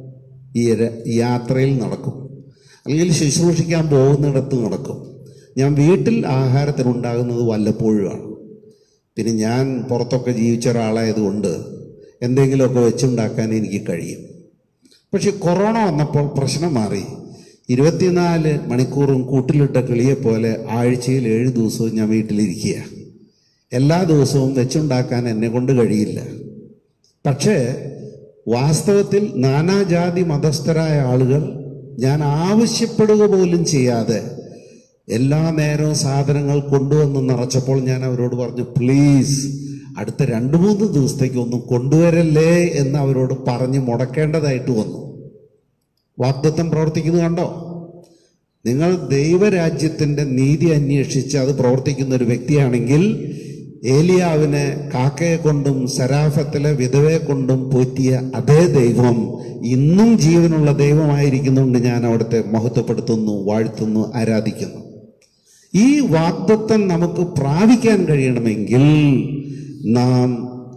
ഈ ര- യാത്രയിൽ നടക്കും അല്ലെങ്കിൽ ശുശ്രൂഷിക്കാൻ പോകുന്നിടത്ത് നടക്കും ഞാൻ വീട്ടിൽ ആഹാരത്തിനുണ്ടാകുന്നത് വല്ലപ്പോഴുമാണ് പിന്നെ ഞാൻ പുറത്തൊക്കെ ജീവിച്ച ഒരാളായതുകൊണ്ട് എന്തെങ്കിലുമൊക്കെ വെച്ചുണ്ടാക്കാൻ എനിക്ക് കഴിയും പക്ഷെ കൊറോണ വന്നപ്പോൾ പ്രശ്നം മാറി ഇരുപത്തിനാല് മണിക്കൂറും കൂട്ടിലിട്ട കിളിയെ പോലെ ആഴ്ചയിൽ ഏഴ് ദിവസവും ഞാൻ വീട്ടിലിരിക്കുക എല്ലാ ദിവസവും വെച്ചുണ്ടാക്കാൻ എന്നെ കൊണ്ട് കഴിയില്ല പക്ഷേ വാസ്തവത്തിൽ നാനാജാതി മതസ്ഥരായ ആളുകൾ ഞാൻ ആവശ്യപ്പെടുക പോലും ചെയ്യാതെ എല്ലാ നേരവും സാധനങ്ങൾ കൊണ്ടുവന്ന് നിറച്ചപ്പോൾ ഞാൻ അവരോട് പറഞ്ഞു പ്ലീസ് അടുത്ത രണ്ട് മൂന്ന് ദിവസത്തേക്ക് ഒന്നും കൊണ്ടുവരല്ലേ എന്ന് അവരോട് പറഞ്ഞ് മുടക്കേണ്ടതായിട്ട് വന്നു വാഗ്ദത്തം പ്രവർത്തിക്കുന്നത് കണ്ടോ നിങ്ങൾ ദൈവരാജ്യത്തിൻ്റെ നീതി അന്വേഷിച്ച് അത് പ്രവർത്തിക്കുന്ന ഒരു വ്യക്തിയാണെങ്കിൽ ഏലിയാവിനെ കാക്കയെ കൊണ്ടും സരാഫത്തിലെ വിധവയെ കൊണ്ടും പോറ്റിയ അതേ ദൈവം ഇന്നും ജീവനുള്ള ദൈവമായിരിക്കുന്നുണ്ട് ഞാൻ അവിടുത്തെ മഹത്വപ്പെടുത്തുന്നു വാഴ്ത്തുന്നു ആരാധിക്കുന്നു ഈ വാഗ്ദത്വം നമുക്ക് പ്രാപിക്കാൻ കഴിയണമെങ്കിൽ നാം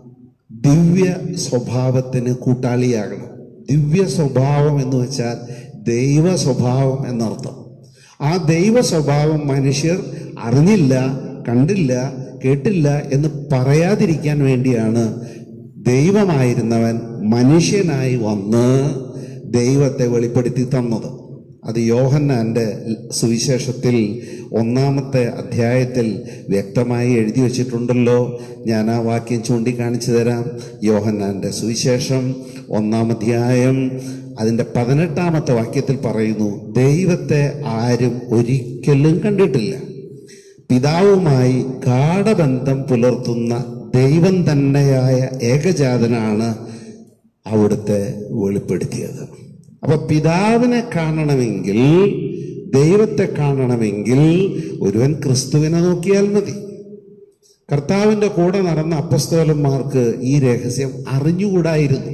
ദിവ്യ സ്വഭാവത്തിന് കൂട്ടാളിയാകണം ദിവ്യ സ്വഭാവം എന്ന് വെച്ചാൽ ദൈവ സ്വഭാവം എന്നർത്ഥം ആ ദൈവ സ്വഭാവം മനുഷ്യർ അറിഞ്ഞില്ല കണ്ടില്ല കേട്ടില്ല എന്ന് പറയാതിരിക്കാൻ വേണ്ടിയാണ് ദൈവമായിരുന്നവൻ മനുഷ്യനായി വന്ന് ദൈവത്തെ വെളിപ്പെടുത്തി തന്നത് അത് യോഹന്നാന്റെ സുവിശേഷത്തിൽ ഒന്നാമത്തെ അധ്യായത്തിൽ വ്യക്തമായി എഴുതി വച്ചിട്ടുണ്ടല്ലോ ഞാൻ ആ വാക്യം ചൂണ്ടിക്കാണിച്ചു തരാം യോഹന്നാന്റെ സുവിശേഷം ഒന്നാം അധ്യായം അതിൻ്റെ പതിനെട്ടാമത്തെ വാക്യത്തിൽ പറയുന്നു ദൈവത്തെ ആരും ഒരിക്കലും കണ്ടിട്ടില്ല പിതാവുമായി ഗാഠബന്ധം പുലർത്തുന്ന ദൈവം തന്നെയായ ഏകജാതനാണ് അവിടുത്തെ വെളിപ്പെടുത്തിയത് അപ്പൊ പിതാവിനെ കാണണമെങ്കിൽ ദൈവത്തെ കാണണമെങ്കിൽ ഒരുവൻ ക്രിസ്തുവിനെ നോക്കിയാൽ മതി കർത്താവിൻ്റെ കൂടെ നടന്ന അപ്പസ്തോലന്മാർക്ക് ഈ രഹസ്യം അറിഞ്ഞുകൂടായിരുന്നു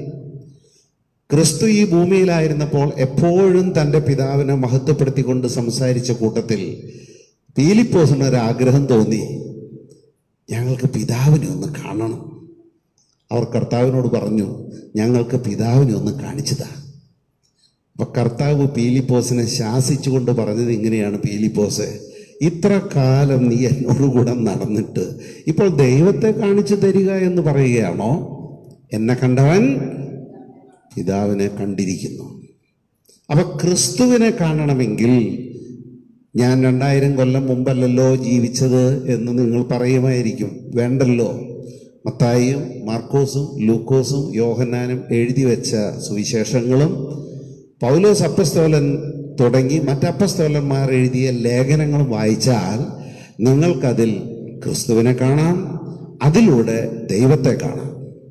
ക്രിസ്തു ഈ ഭൂമിയിലായിരുന്നപ്പോൾ എപ്പോഴും തൻ്റെ പിതാവിനെ മഹത്വപ്പെടുത്തിക്കൊണ്ട് സംസാരിച്ച കൂട്ടത്തിൽ പീലിപ്പോസിന് ഒരു ആഗ്രഹം തോന്നി ഞങ്ങൾക്ക് പിതാവിനെ ഒന്ന് കാണണം അവർ കർത്താവിനോട് പറഞ്ഞു ഞങ്ങൾക്ക് പിതാവിനെ ഒന്ന് കാണിച്ചതാ അപ്പൊ കർത്താവ് പീലിപ്പോസിനെ ശാസിച്ചുകൊണ്ട് പറഞ്ഞത് ഇങ്ങനെയാണ് പീലിപ്പോസ് ഇത്ര കാലം നീ എന്നോടുകൂടെ നടന്നിട്ട് ഇപ്പോൾ ദൈവത്തെ കാണിച്ചു തരിക എന്ന് പറയുകയാണോ എന്നെ കണ്ടവൻ പിതാവിനെ കണ്ടിരിക്കുന്നു അപ്പൊ ക്രിസ്തുവിനെ കാണണമെങ്കിൽ ഞാൻ രണ്ടായിരം കൊല്ലം മുമ്പല്ലല്ലോ ജീവിച്ചത് എന്ന് നിങ്ങൾ പറയുമായിരിക്കും വേണ്ടല്ലോ മത്തായിയും മാർക്കോസും ലൂക്കോസും യോഹന്നാനും എഴുതി വെച്ച സുവിശേഷങ്ങളും പൗലോസ് അപ്പസ്തോലൻ തുടങ്ങി മറ്റപ്പസ്തോലന്മാർ എഴുതിയ ലേഖനങ്ങളും വായിച്ചാൽ നിങ്ങൾക്കതിൽ ക്രിസ്തുവിനെ കാണാം അതിലൂടെ ദൈവത്തെ കാണാം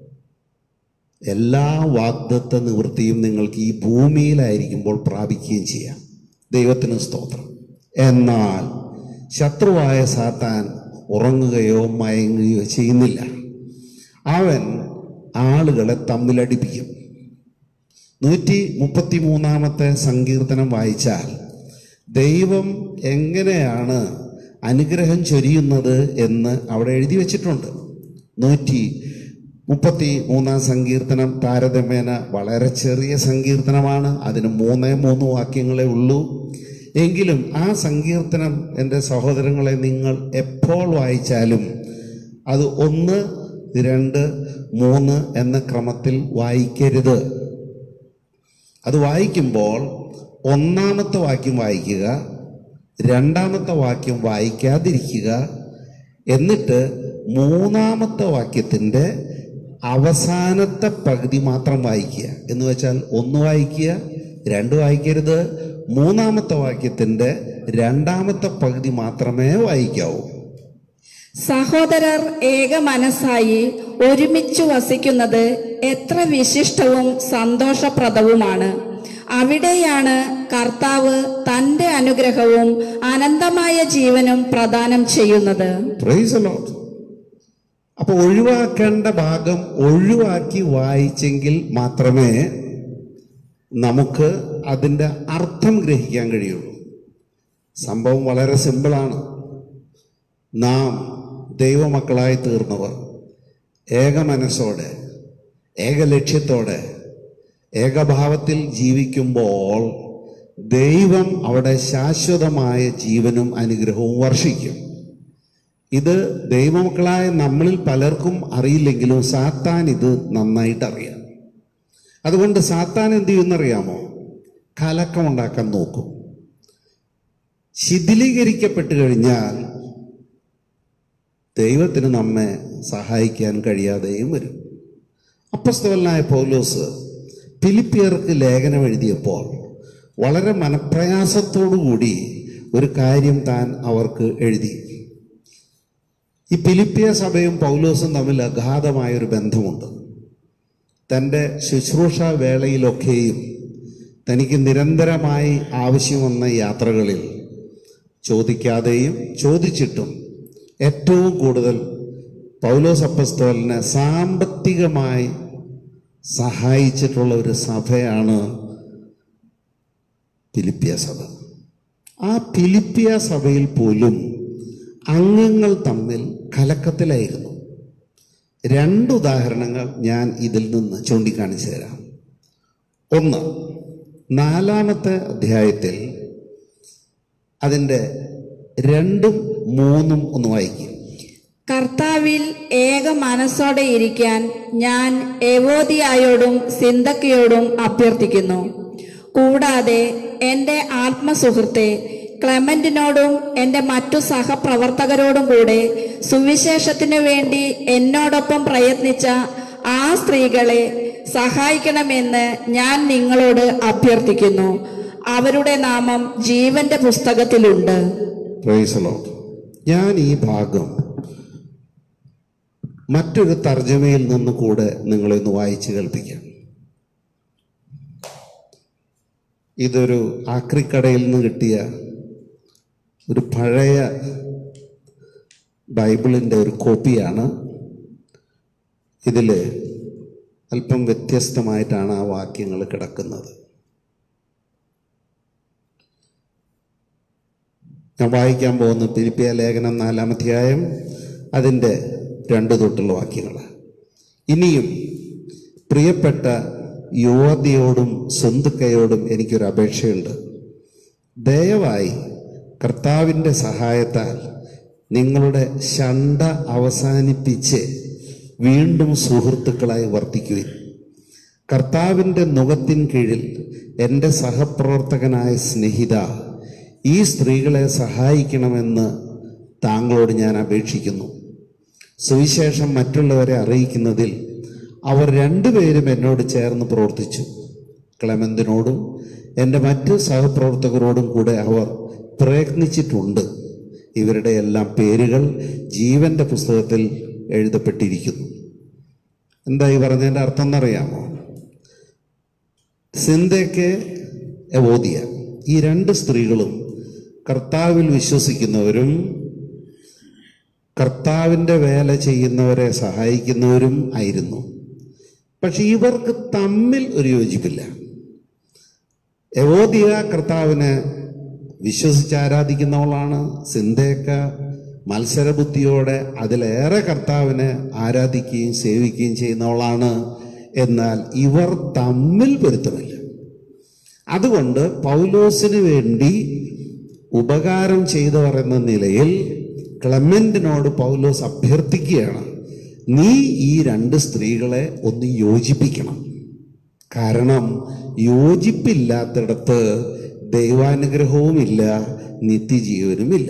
എല്ലാ വാഗ്ദത്ത നിവൃത്തിയും നിങ്ങൾക്ക് ഈ ഭൂമിയിലായിരിക്കുമ്പോൾ പ്രാപിക്കുകയും ചെയ്യാം ദൈവത്തിന് സ്തോത്രം എന്നാൽ ശത്രുവായ സാത്താൻ ഉറങ്ങുകയോ മയങ്ങുകയോ ചെയ്യുന്നില്ല അവൻ ആളുകളെ തമ്മിലടിപ്പിക്കും നൂറ്റി മുപ്പത്തി മൂന്നാമത്തെ സങ്കീർത്തനം വായിച്ചാൽ ദൈവം എങ്ങനെയാണ് അനുഗ്രഹം ചൊരിയുന്നത് എന്ന് അവിടെ എഴുതി വച്ചിട്ടുണ്ട് നൂറ്റി മുപ്പത്തി മൂന്നാം സങ്കീർത്തനം താരതമ്യേന വളരെ ചെറിയ സങ്കീർത്തനമാണ് അതിന് മൂന്നേ മൂന്ന് വാക്യങ്ങളേ ഉള്ളൂ എങ്കിലും ആ സങ്കീർത്തനം എൻ്റെ സഹോദരങ്ങളെ നിങ്ങൾ എപ്പോൾ വായിച്ചാലും അത് ഒന്ന് രണ്ട് മൂന്ന് എന്ന ക്രമത്തിൽ വായിക്കരുത് അത് വായിക്കുമ്പോൾ ഒന്നാമത്തെ വാക്യം വായിക്കുക രണ്ടാമത്തെ വാക്യം വായിക്കാതിരിക്കുക എന്നിട്ട് മൂന്നാമത്തെ വാക്യത്തിൻ്റെ അവസാനത്തെ പകുതി മാത്രം വായിക്കുക എന്ന് വെച്ചാൽ ഒന്ന് വായിക്കുക രണ്ട് വായിക്കരുത് മൂന്നാമത്തെ വാക്യത്തിൻ്റെ രണ്ടാമത്തെ പകുതി മാത്രമേ വായിക്കാവൂ സഹോദരർ ഏക മനസ്സായി ഒരുമിച്ച് വസിക്കുന്നത് എത്ര വിശിഷ്ടവും സന്തോഷപ്രദവുമാണ് അവിടെയാണ് കർത്താവ് തന്റെ അനുഗ്രഹവും അനന്തമായ ജീവനും പ്രദാനം ചെയ്യുന്നത് പ്രൈസ് ലോട്ട് അപ്പൊ ഒഴിവാക്കേണ്ട ഭാഗം ഒഴിവാക്കി വായിച്ചെങ്കിൽ മാത്രമേ നമുക്ക് അതിൻ്റെ അർത്ഥം ഗ്രഹിക്കാൻ കഴിയുള്ളൂ സംഭവം വളരെ സിമ്പിളാണ് നാം ദൈവമക്കളായി തീർന്നവർ ഏക മനസ്സോടെ ഏക ലക്ഷ്യത്തോടെ ഏകഭാവത്തിൽ ജീവിക്കുമ്പോൾ ദൈവം അവിടെ ശാശ്വതമായ ജീവനും അനുഗ്രഹവും വർഷിക്കും ഇത് ദൈവമക്കളായ നമ്മളിൽ പലർക്കും അറിയില്ലെങ്കിലും സാത്താൻ ഇത് നന്നായിട്ട് അറിയാം അതുകൊണ്ട് സാത്താൻ എന്ത് ചെയ്യുമെന്നറിയാമോ കലക്കമുണ്ടാക്കാൻ നോക്കും ശിഥിലീകരിക്കപ്പെട്ട് കഴിഞ്ഞാൽ ദൈവത്തിന് നമ്മെ സഹായിക്കാൻ കഴിയാതെയും വരും അപ്പസ്തവനായ പൗലോസ് ഫിലിപ്പിയർക്ക് ലേഖനം എഴുതിയപ്പോൾ വളരെ മനപ്രയാസത്തോടു കൂടി ഒരു കാര്യം താൻ അവർക്ക് എഴുതി ഈ ഫിലിപ്പിയ സഭയും പൗലോസും തമ്മിൽ അഗാധമായൊരു ബന്ധമുണ്ട് തൻ്റെ ശുശ്രൂഷ വേളയിലൊക്കെയും തനിക്ക് നിരന്തരമായി ആവശ്യം വന്ന യാത്രകളിൽ ചോദിക്കാതെയും ചോദിച്ചിട്ടും ഏറ്റവും കൂടുതൽ പൗലോസ് അപ്പസ്തോലിനെ സാമ്പത്തികമായി സഹായിച്ചിട്ടുള്ള ഒരു സഭയാണ് ഫിലിപ്പിയ സഭ ആ ഫിലിപ്പിയ സഭയിൽ പോലും അംഗങ്ങൾ തമ്മിൽ കലക്കത്തിലായിരുന്നു രണ്ട് ഉദാഹരണങ്ങൾ ഞാൻ ഇതിൽ നിന്ന് ചൂണ്ടിക്കാണിച്ചു തരാം ഒന്ന് നാലാമത്തെ അധ്യായത്തിൽ അതിൻ്റെ രണ്ടും മൂന്നും ഒന്ന് വായിക്കും കർത്താവിൽ ഏക മനസ്സോടെ ഇരിക്കാൻ ഞാൻ എവോദിയായോടും സിന്തക്കയോടും അഭ്യർത്ഥിക്കുന്നു കൂടാതെ എൻ്റെ ആത്മസുഹൃത്തെ ക്ലെമന്റിനോടും എൻ്റെ മറ്റു സഹപ്രവർത്തകരോടും കൂടെ സുവിശേഷത്തിനു വേണ്ടി എന്നോടൊപ്പം പ്രയത്നിച്ച ആ സ്ത്രീകളെ സഹായിക്കണമെന്ന് ഞാൻ നിങ്ങളോട് അഭ്യർത്ഥിക്കുന്നു അവരുടെ നാമം ജീവന്റെ പുസ്തകത്തിലുണ്ട് പ്രൈസ് ലോർഡ് ഞാൻ ഈ ഭാഗം മറ്റൊരു തർജ്ജമയിൽ നിന്ന് കൂടെ നിങ്ങളെ ഒന്ന് വായിച്ച് കേൾപ്പിക്കാം ഇതൊരു ആക്രിക്കടയിൽ നിന്ന് കിട്ടിയ ഒരു പഴയ ബൈബിളിൻ്റെ ഒരു കോപ്പിയാണ് ഇതിൽ അല്പം വ്യത്യസ്തമായിട്ടാണ് ആ വാക്യങ്ങൾ കിടക്കുന്നത് ഞാൻ വായിക്കാൻ പോകുന്ന പിരിപ്പിയ ലേഖനം നാലാം അധ്യായം അതിൻ്റെ രണ്ട് തൊട്ടുള്ള വാക്യങ്ങൾ ഇനിയും പ്രിയപ്പെട്ട യുവതിയോടും സ്വന്തുക്കയോടും എനിക്കൊരു അപേക്ഷയുണ്ട് ദയവായി കർത്താവിൻ്റെ സഹായത്താൽ നിങ്ങളുടെ ശണ്ട അവസാനിപ്പിച്ച് വീണ്ടും സുഹൃത്തുക്കളായി വർത്തിക്കുവിൻ കർത്താവിൻ്റെ നുഖത്തിൻ കീഴിൽ എൻ്റെ സഹപ്രവർത്തകനായ സ്നേഹിത ഈ സ്ത്രീകളെ സഹായിക്കണമെന്ന് താങ്കളോട് ഞാൻ അപേക്ഷിക്കുന്നു സുവിശേഷം മറ്റുള്ളവരെ അറിയിക്കുന്നതിൽ അവർ രണ്ടുപേരും എന്നോട് ചേർന്ന് പ്രവർത്തിച്ചു ക്ലെമന്തിനോടും എൻ്റെ മറ്റ് സഹപ്രവർത്തകരോടും കൂടെ അവർ പ്രയത്നിച്ചിട്ടുണ്ട് ഇവരുടെ എല്ലാം പേരുകൾ ജീവന്റെ പുസ്തകത്തിൽ എഴുതപ്പെട്ടിരിക്കുന്നു എന്താ ഈ പറഞ്ഞതിൻ്റെ അർത്ഥം എന്നറിയാമോ സിന്തയ്ക്ക് എവോദിയ ഈ രണ്ട് സ്ത്രീകളും കർത്താവിൽ വിശ്വസിക്കുന്നവരും കർത്താവിൻ്റെ വേല ചെയ്യുന്നവരെ സഹായിക്കുന്നവരും ആയിരുന്നു പക്ഷെ ഇവർക്ക് തമ്മിൽ ഒരു യോജിപ്പില്ല എവോദിയ കർത്താവിനെ വിശ്വസിച്ച് ആരാധിക്കുന്നവളാണ് സിന്തേക്ക മത്സരബുദ്ധിയോടെ അതിലേറെ കർത്താവിനെ ആരാധിക്കുകയും സേവിക്കുകയും ചെയ്യുന്നവളാണ് എന്നാൽ ഇവർ തമ്മിൽ പൊരുത്തമില്ല അതുകൊണ്ട് പൗലോസിന് വേണ്ടി ഉപകാരം ചെയ്തവർ എന്ന നിലയിൽ ക്ലമന്റിനോട് പൗലോസ് അഭ്യർത്ഥിക്കുകയാണ് നീ ഈ രണ്ട് സ്ത്രീകളെ ഒന്ന് യോജിപ്പിക്കണം കാരണം യോജിപ്പില്ലാത്തിടത്ത് ദൈവാനുഗ്രഹവുമില്ല നിത്യജീവനുമില്ല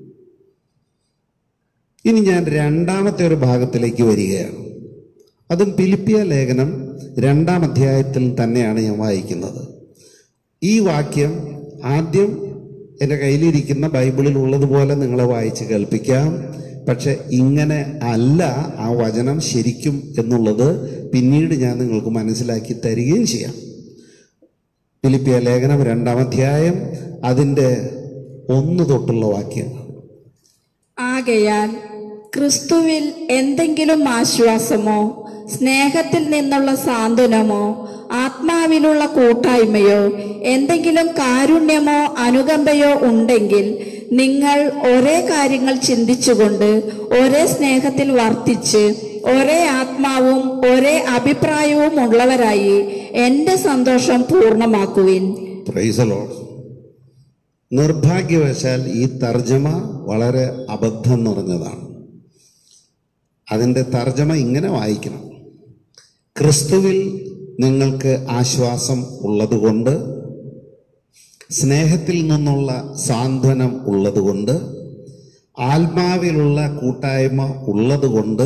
ഇനി ഞാൻ രണ്ടാമത്തെ ഒരു ഭാഗത്തിലേക്ക് വരികയാണ് അതും പിലിപ്പിയ ലേഖനം രണ്ടാം അധ്യായത്തിൽ തന്നെയാണ് ഞാൻ വായിക്കുന്നത് ഈ വാക്യം ആദ്യം എൻ്റെ കയ്യിലിരിക്കുന്ന ബൈബിളിൽ ഉള്ളതുപോലെ നിങ്ങളെ വായിച്ച് കേൾപ്പിക്കാം പക്ഷെ ഇങ്ങനെ അല്ല ആ വചനം ശരിക്കും എന്നുള്ളത് പിന്നീട് ഞാൻ നിങ്ങൾക്ക് മനസ്സിലാക്കി തരികയും ചെയ്യാം ഫിലിപ്പിയ ലേഖനം രണ്ടാം അധ്യായം അതിൻ്റെ ഒന്ന് തൊട്ടുള്ള വാക്യങ്ങൾ ആകയാൽ ക്രിസ്തുവിൽ എന്തെങ്കിലും ആശ്വാസമോ സ്നേഹത്തിൽ നിന്നുള്ള സാന്ത്വനമോ ആത്മാവിലുള്ള കൂട്ടായ്മയോ എന്തെങ്കിലും കാരുണ്യമോ അനുകമ്പയോ ഉണ്ടെങ്കിൽ നിങ്ങൾ ഒരേ കാര്യങ്ങൾ ചിന്തിച്ചുകൊണ്ട് ഒരേ സ്നേഹത്തിൽ വർത്തിച്ച് ഒരേ ആത്മാവും ഒരേ അഭിപ്രായവും ഉള്ളവരായി എന്റെ സന്തോഷം പൂർണ്ണമാക്കുവിൻ പ്രൈസലോ നിർഭാഗ്യവശാൽ ഈ തർജ്ജമ വളരെ അബദ്ധം നിറഞ്ഞതാണ് അതിൻ്റെ തർജ്ജമ ഇങ്ങനെ വായിക്കണം ക്രിസ്തുവിൽ നിങ്ങൾക്ക് ആശ്വാസം ഉള്ളതുകൊണ്ട് സ്നേഹത്തിൽ നിന്നുള്ള സാന്ത്വനം ഉള്ളതുകൊണ്ട് ആത്മാവിലുള്ള കൂട്ടായ്മ ഉള്ളതുകൊണ്ട്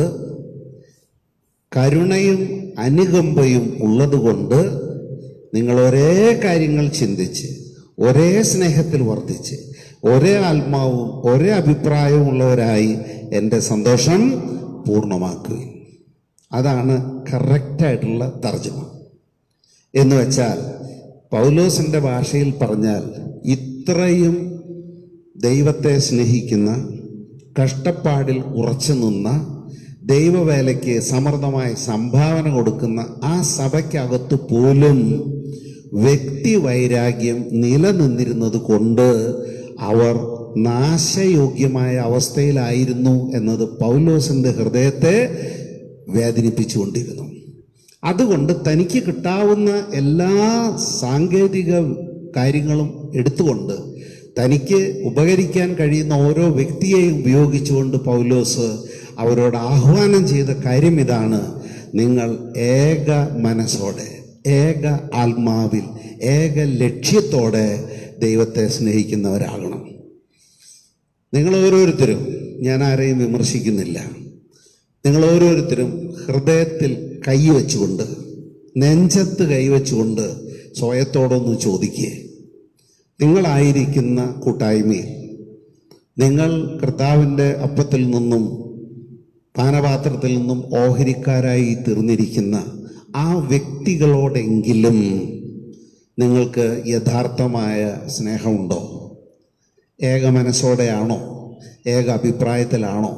കരുണയും അനുകമ്പയും ഉള്ളതുകൊണ്ട് നിങ്ങൾ ഒരേ കാര്യങ്ങൾ ചിന്തിച്ച് ഒരേ സ്നേഹത്തിൽ വർദ്ധിച്ച് ഒരേ ആത്മാവും ഒരേ അഭിപ്രായവും ഉള്ളവരായി എൻ്റെ സന്തോഷം പൂർണ്ണമാക്കുകയും അതാണ് കറക്റ്റായിട്ടുള്ള തർജ്ജമ എന്ന് വെച്ചാൽ പൗലോസിൻ്റെ ഭാഷയിൽ പറഞ്ഞാൽ ഇത്രയും ദൈവത്തെ സ്നേഹിക്കുന്ന കഷ്ടപ്പാടിൽ ഉറച്ചു നിന്ന ദൈവവേലയ്ക്ക് സമൃദ്ധമായ സംഭാവന കൊടുക്കുന്ന ആ സഭയ്ക്കകത്ത് പോലും വ്യക്തി വൈരാഗ്യം നിലനിന്നിരുന്നത് കൊണ്ട് അവർ നാശയോഗ്യമായ അവസ്ഥയിലായിരുന്നു എന്നത് പൗലോസിന്റെ ഹൃദയത്തെ വേദനിപ്പിച്ചുകൊണ്ടിരുന്നു അതുകൊണ്ട് തനിക്ക് കിട്ടാവുന്ന എല്ലാ സാങ്കേതിക കാര്യങ്ങളും എടുത്തുകൊണ്ട് തനിക്ക് ഉപകരിക്കാൻ കഴിയുന്ന ഓരോ വ്യക്തിയെയും ഉപയോഗിച്ചുകൊണ്ട് പൗലോസ് അവരോട് ആഹ്വാനം ചെയ്ത കാര്യം ഇതാണ് നിങ്ങൾ ഏക മനസ്സോടെ ഏക ആത്മാവിൽ ഏക ലക്ഷ്യത്തോടെ ദൈവത്തെ സ്നേഹിക്കുന്നവരാകണം നിങ്ങൾ ഓരോരുത്തരും ഞാൻ ആരെയും വിമർശിക്കുന്നില്ല നിങ്ങൾ ഓരോരുത്തരും ഹൃദയത്തിൽ കൈവച്ചുകൊണ്ട് നെഞ്ചത്ത് കൈവച്ചുകൊണ്ട് സ്വയത്തോടൊന്ന് ചോദിക്കുക നിങ്ങളായിരിക്കുന്ന കൂട്ടായ്മയിൽ നിങ്ങൾ കർത്താവിൻ്റെ അപ്പത്തിൽ നിന്നും പാനപാത്രത്തിൽ നിന്നും ഓഹരിക്കാരായി തീർന്നിരിക്കുന്ന ആ വ്യക്തികളോടെങ്കിലും നിങ്ങൾക്ക് യഥാർത്ഥമായ സ്നേഹമുണ്ടോ ഏക മനസ്സോടെയാണോ ഏക അഭിപ്രായത്തിലാണോ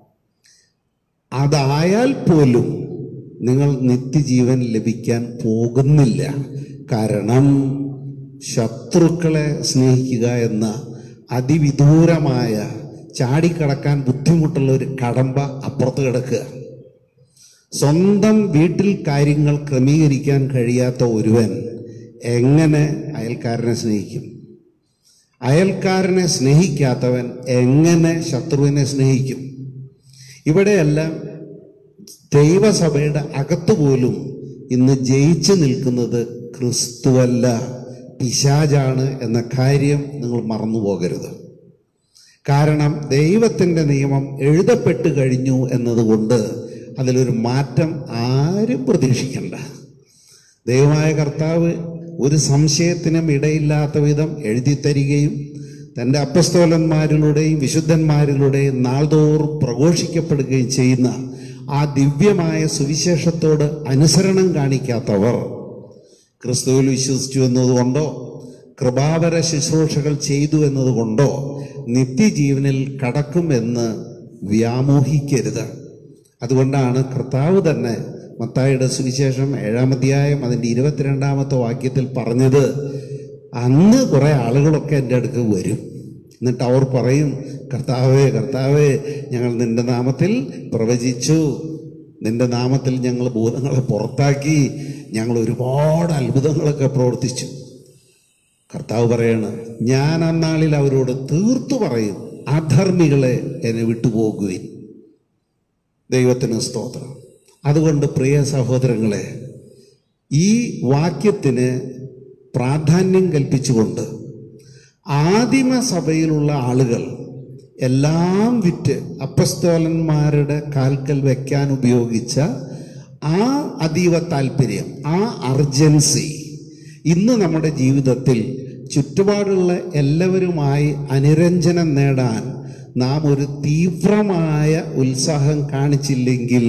അതായാൽ പോലും നിങ്ങൾ നിത്യജീവൻ ലഭിക്കാൻ പോകുന്നില്ല കാരണം ശത്രുക്കളെ സ്നേഹിക്കുക എന്ന അതിവിദൂരമായ ചാടിക്കടക്കാൻ ബുദ്ധിമുട്ടുള്ള ഒരു കടമ്പ അപ്പുറത്ത് കിടക്കുക സ്വന്തം വീട്ടിൽ കാര്യങ്ങൾ ക്രമീകരിക്കാൻ കഴിയാത്ത ഒരുവൻ എങ്ങനെ അയൽക്കാരനെ സ്നേഹിക്കും അയൽക്കാരനെ സ്നേഹിക്കാത്തവൻ എങ്ങനെ ശത്രുവിനെ സ്നേഹിക്കും ഇവിടെയെല്ലാം ദൈവസഭയുടെ അകത്ത് പോലും ഇന്ന് ജയിച്ചു നിൽക്കുന്നത് ക്രിസ്തുവല്ല പിശാജാണ് എന്ന കാര്യം നിങ്ങൾ മറന്നു പോകരുത് കാരണം ദൈവത്തിൻ്റെ നിയമം എഴുതപ്പെട്ട് കഴിഞ്ഞു എന്നതുകൊണ്ട് അതിലൊരു മാറ്റം ആരും പ്രതീക്ഷിക്കണ്ട ദൈവമായ കർത്താവ് ഒരു സംശയത്തിനും ഇടയില്ലാത്ത വിധം എഴുതി തരികയും തൻ്റെ അപ്പസ്തോലന്മാരിലൂടെയും വിശുദ്ധന്മാരിലൂടെയും നാൾതോറും പ്രഘോഷിക്കപ്പെടുകയും ചെയ്യുന്ന ആ ദിവ്യമായ സുവിശേഷത്തോട് അനുസരണം കാണിക്കാത്തവർ ക്രിസ്തുവിൽ വിശ്വസിച്ചു എന്നതുകൊണ്ടോ കൃപാവര ശുശ്രൂഷകൾ ചെയ്തു എന്നതുകൊണ്ടോ നിത്യജീവനിൽ കടക്കും എന്ന് വ്യാമോഹിക്കരുത് അതുകൊണ്ടാണ് കർത്താവ് തന്നെ മത്തായിയുടെ സുവിശേഷം ഏഴാം അധ്യായം അതിൻ്റെ ഇരുപത്തിരണ്ടാമത്തെ വാക്യത്തിൽ പറഞ്ഞത് അന്ന് കുറേ ആളുകളൊക്കെ എൻ്റെ അടുക്ക് വരും എന്നിട്ട് അവർ പറയും കർത്താവേ കർത്താവേ ഞങ്ങൾ നിന്റെ നാമത്തിൽ പ്രവചിച്ചു നിന്റെ നാമത്തിൽ ഞങ്ങൾ ഭൂതങ്ങളെ പുറത്താക്കി ഞങ്ങൾ ഒരുപാട് അത്ഭുതങ്ങളൊക്കെ പ്രവർത്തിച്ചു കർത്താവ് പറയാണ് ഞാൻ അന്നാളിൽ അവരോട് തീർത്തു പറയും അധർമ്മികളെ എന്നെ വിട്ടുപോകുവിൻ ദൈവത്തിന് സ്തോത്രം അതുകൊണ്ട് പ്രിയ സഹോദരങ്ങളെ ഈ വാക്യത്തിന് പ്രാധാന്യം കൽപ്പിച്ചുകൊണ്ട് ആദിമ സഭയിലുള്ള ആളുകൾ എല്ലാം വിറ്റ് അപ്പസ്തോലന്മാരുടെ കാൽക്കൽ വെക്കാൻ ഉപയോഗിച്ച ആ അതീവ താല്പര്യം ആ അർജൻസി ഇന്ന് നമ്മുടെ ജീവിതത്തിൽ ചുറ്റുപാടുള്ള എല്ലാവരുമായി അനുരഞ്ജനം നേടാൻ നാം ഒരു തീവ്രമായ ഉത്സാഹം കാണിച്ചില്ലെങ്കിൽ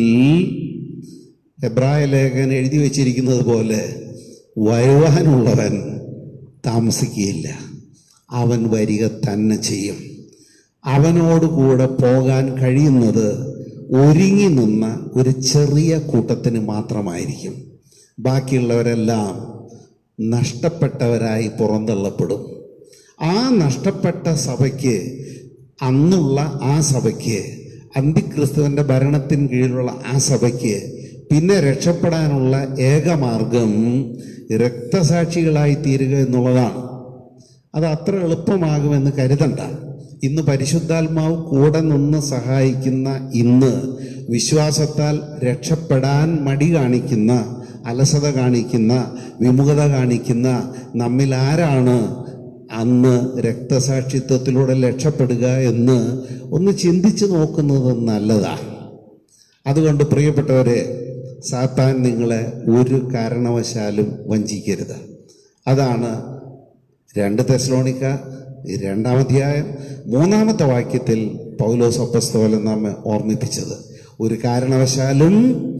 എബ്രായ ലേഖൻ എഴുതി വച്ചിരിക്കുന്നത് പോലെ വരുവാനുള്ളവൻ താമസിക്കുകയില്ല അവൻ വരിക തന്നെ ചെയ്യും അവനോട് കൂടെ പോകാൻ കഴിയുന്നത് ഒരുങ്ങി നിന്ന ഒരു ചെറിയ കൂട്ടത്തിന് മാത്രമായിരിക്കും ബാക്കിയുള്ളവരെല്ലാം നഷ്ടപ്പെട്ടവരായി പുറന്തള്ളപ്പെടും ആ നഷ്ടപ്പെട്ട സഭയ്ക്ക് അന്നുള്ള ആ സഭയ്ക്ക് അന്തിക്രിസ്തുവിൻ്റെ ഭരണത്തിന് കീഴിലുള്ള ആ സഭയ്ക്ക് പിന്നെ രക്ഷപ്പെടാനുള്ള ഏകമാർഗം രക്തസാക്ഷികളായി തീരുക എന്നുള്ളതാണ് അത് അത്ര എളുപ്പമാകുമെന്ന് കരുതണ്ട ഇന്ന് പരിശുദ്ധാത്മാവ് കൂടെ നിന്ന് സഹായിക്കുന്ന ഇന്ന് വിശ്വാസത്താൽ രക്ഷപ്പെടാൻ മടി കാണിക്കുന്ന അലസത കാണിക്കുന്ന വിമുഖത കാണിക്കുന്ന നമ്മിൽ ആരാണ് അന്ന് രക്തസാക്ഷിത്വത്തിലൂടെ രക്ഷപ്പെടുക എന്ന് ഒന്ന് ചിന്തിച്ചു നോക്കുന്നത് നല്ലതാണ് അതുകൊണ്ട് പ്രിയപ്പെട്ടവരെ സാത്താൻ നിങ്ങളെ ഒരു കാരണവശാലും വഞ്ചിക്കരുത് അതാണ് രണ്ട് തെസ്ലോണിക്ക രണ്ടാമധ്യായം മൂന്നാമത്തെ വാക്യത്തിൽ പൗലോസ് അപ്പസ്തോലൻ നമ്മെ ഓർമ്മിപ്പിച്ചത് ഒരു കാരണവശാലും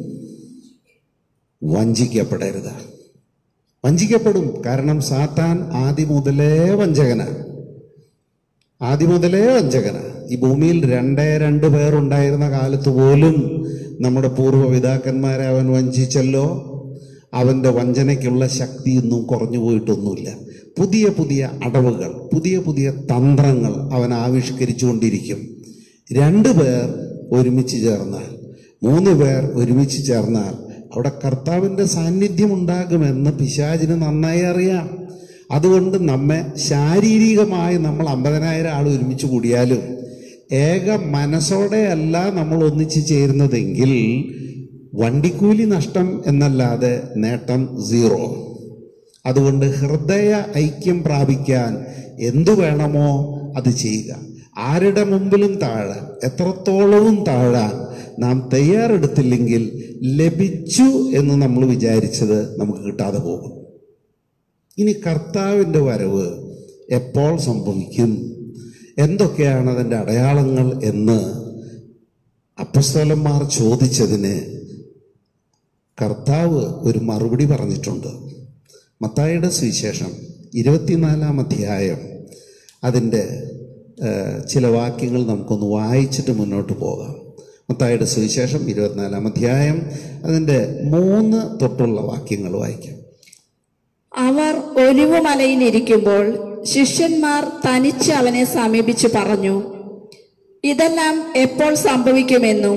വഞ്ചിക്കപ്പെടരുത് വഞ്ചിക്കപ്പെടും കാരണം സാത്താൻ ആദ്യം മുതലേ വഞ്ചകന ആദ്യം മുതലേ വഞ്ചകന ഈ ഭൂമിയിൽ രണ്ടേ രണ്ട് പേരുണ്ടായിരുന്ന കാലത്ത് പോലും നമ്മുടെ പൂർവ്വ പിതാക്കന്മാരെ അവൻ വഞ്ചിച്ചല്ലോ അവൻ്റെ വഞ്ചനയ്ക്കുള്ള ശക്തിയൊന്നും കുറഞ്ഞു പോയിട്ടൊന്നുമില്ല പുതിയ പുതിയ അടവുകൾ പുതിയ പുതിയ തന്ത്രങ്ങൾ അവൻ ആവിഷ്കരിച്ചുകൊണ്ടിരിക്കും രണ്ടു പേർ ഒരുമിച്ച് ചേർന്നാൽ മൂന്ന് പേർ ഒരുമിച്ച് ചേർന്നാൽ അവിടെ കർത്താവിൻ്റെ സാന്നിധ്യം ഉണ്ടാകുമെന്ന് പിശാചിന് നന്നായി അറിയാം അതുകൊണ്ട് നമ്മെ ശാരീരികമായി നമ്മൾ അമ്പതിനായിരം ആൾ ഒരുമിച്ച് കൂടിയാലും ഏക മനസ്സോടെയല്ല നമ്മൾ ഒന്നിച്ച് ചേരുന്നതെങ്കിൽ വണ്ടിക്കൂലി നഷ്ടം എന്നല്ലാതെ നേട്ടം സീറോ അതുകൊണ്ട് ഹൃദയ ഐക്യം പ്രാപിക്കാൻ എന്തു വേണമോ അത് ചെയ്യുക ആരുടെ മുമ്പിലും താഴാൻ എത്രത്തോളവും താഴാൻ നാം തയ്യാറെടുത്തില്ലെങ്കിൽ ലഭിച്ചു എന്ന് നമ്മൾ വിചാരിച്ചത് നമുക്ക് കിട്ടാതെ പോകും ഇനി കർത്താവിൻ്റെ വരവ് എപ്പോൾ സംഭവിക്കും എന്തൊക്കെയാണ് അതിൻ്റെ അടയാളങ്ങൾ എന്ന് അപ്പസ്തോലന്മാർ ചോദിച്ചതിന് കർത്താവ് ഒരു മറുപടി പറഞ്ഞിട്ടുണ്ട് മത്തായിയുടെ സുവിശേഷം ഇരുപത്തിനാലാം അധ്യായം അതിൻ്റെ ഏഹ്, ചില വാക്യങ്ങൾ നമുക്കൊന്ന് വായിച്ചിട്ട് മുന്നോട്ട് പോകാം മത്തായിയുടെ സുവിശേഷം ഇരുപത്തിനാലാം അധ്യായം അതിൻ്റെ മൂന്ന് തൊട്ടുള്ള വാക്യങ്ങൾ വായിക്കാം അവർ ഒലിവുമലയിലിരിക്കുമ്പോൾ ശിഷ്യന്മാർ തനിച്ച് അവനെ സമീപിച്ചു പറഞ്ഞു ഇതെല്ലാം എപ്പോൾ സംഭവിക്കുമെന്നും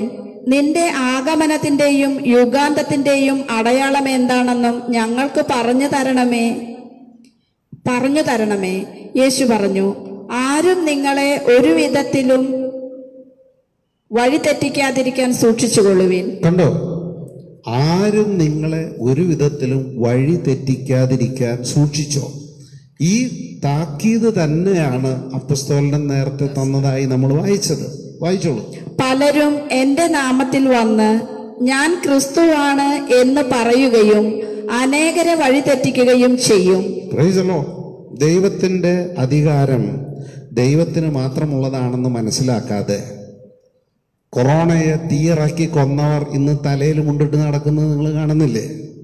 നിന്റെ ആഗമനത്തിന്റെയും യുഗാന്തത്തിന്റെയും അടയാളം എന്താണെന്നും ഞങ്ങൾക്ക് പറഞ്ഞു തരണമേ പറഞ്ഞു തരണമേ യേശു പറഞ്ഞു ആരും നിങ്ങളെ ഒരു വിധത്തിലും വഴി തെറ്റിക്കാതിരിക്കാൻ സൂക്ഷിച്ചുകൊള്ളുവിൻ കണ്ടോ ആരും നിങ്ങളെ ഒരു വിധത്തിലും വഴി തെറ്റിക്കാതിരിക്കാൻ സൂക്ഷിച്ചോ ഈ താക്കീത് തന്നെയാണ് അപ്പസ്തോലൻ നേരത്തെ തന്നതായി നമ്മൾ വായിച്ചത് വായിച്ചോളൂ പലരും എന്റെ നാമത്തിൽ വന്ന് ഞാൻ ക്രിസ്തുവാണ് എന്ന് പറയുകയും അനേകരെ വഴി തെറ്റിക്കുകയും ചെയ്യും പ്രൈസലോ ദൈവത്തിൻ്റെ അധികാരം ദൈവത്തിന് മാത്രമുള്ളതാണെന്ന് മനസ്സിലാക്കാതെ കൊറോണയെ തീയിറക്കി കൊന്നവർ ഇന്ന് തലയിൽ മുണ്ടിട്ട് നടക്കുന്നത് നിങ്ങൾ കാണുന്നില്ലേ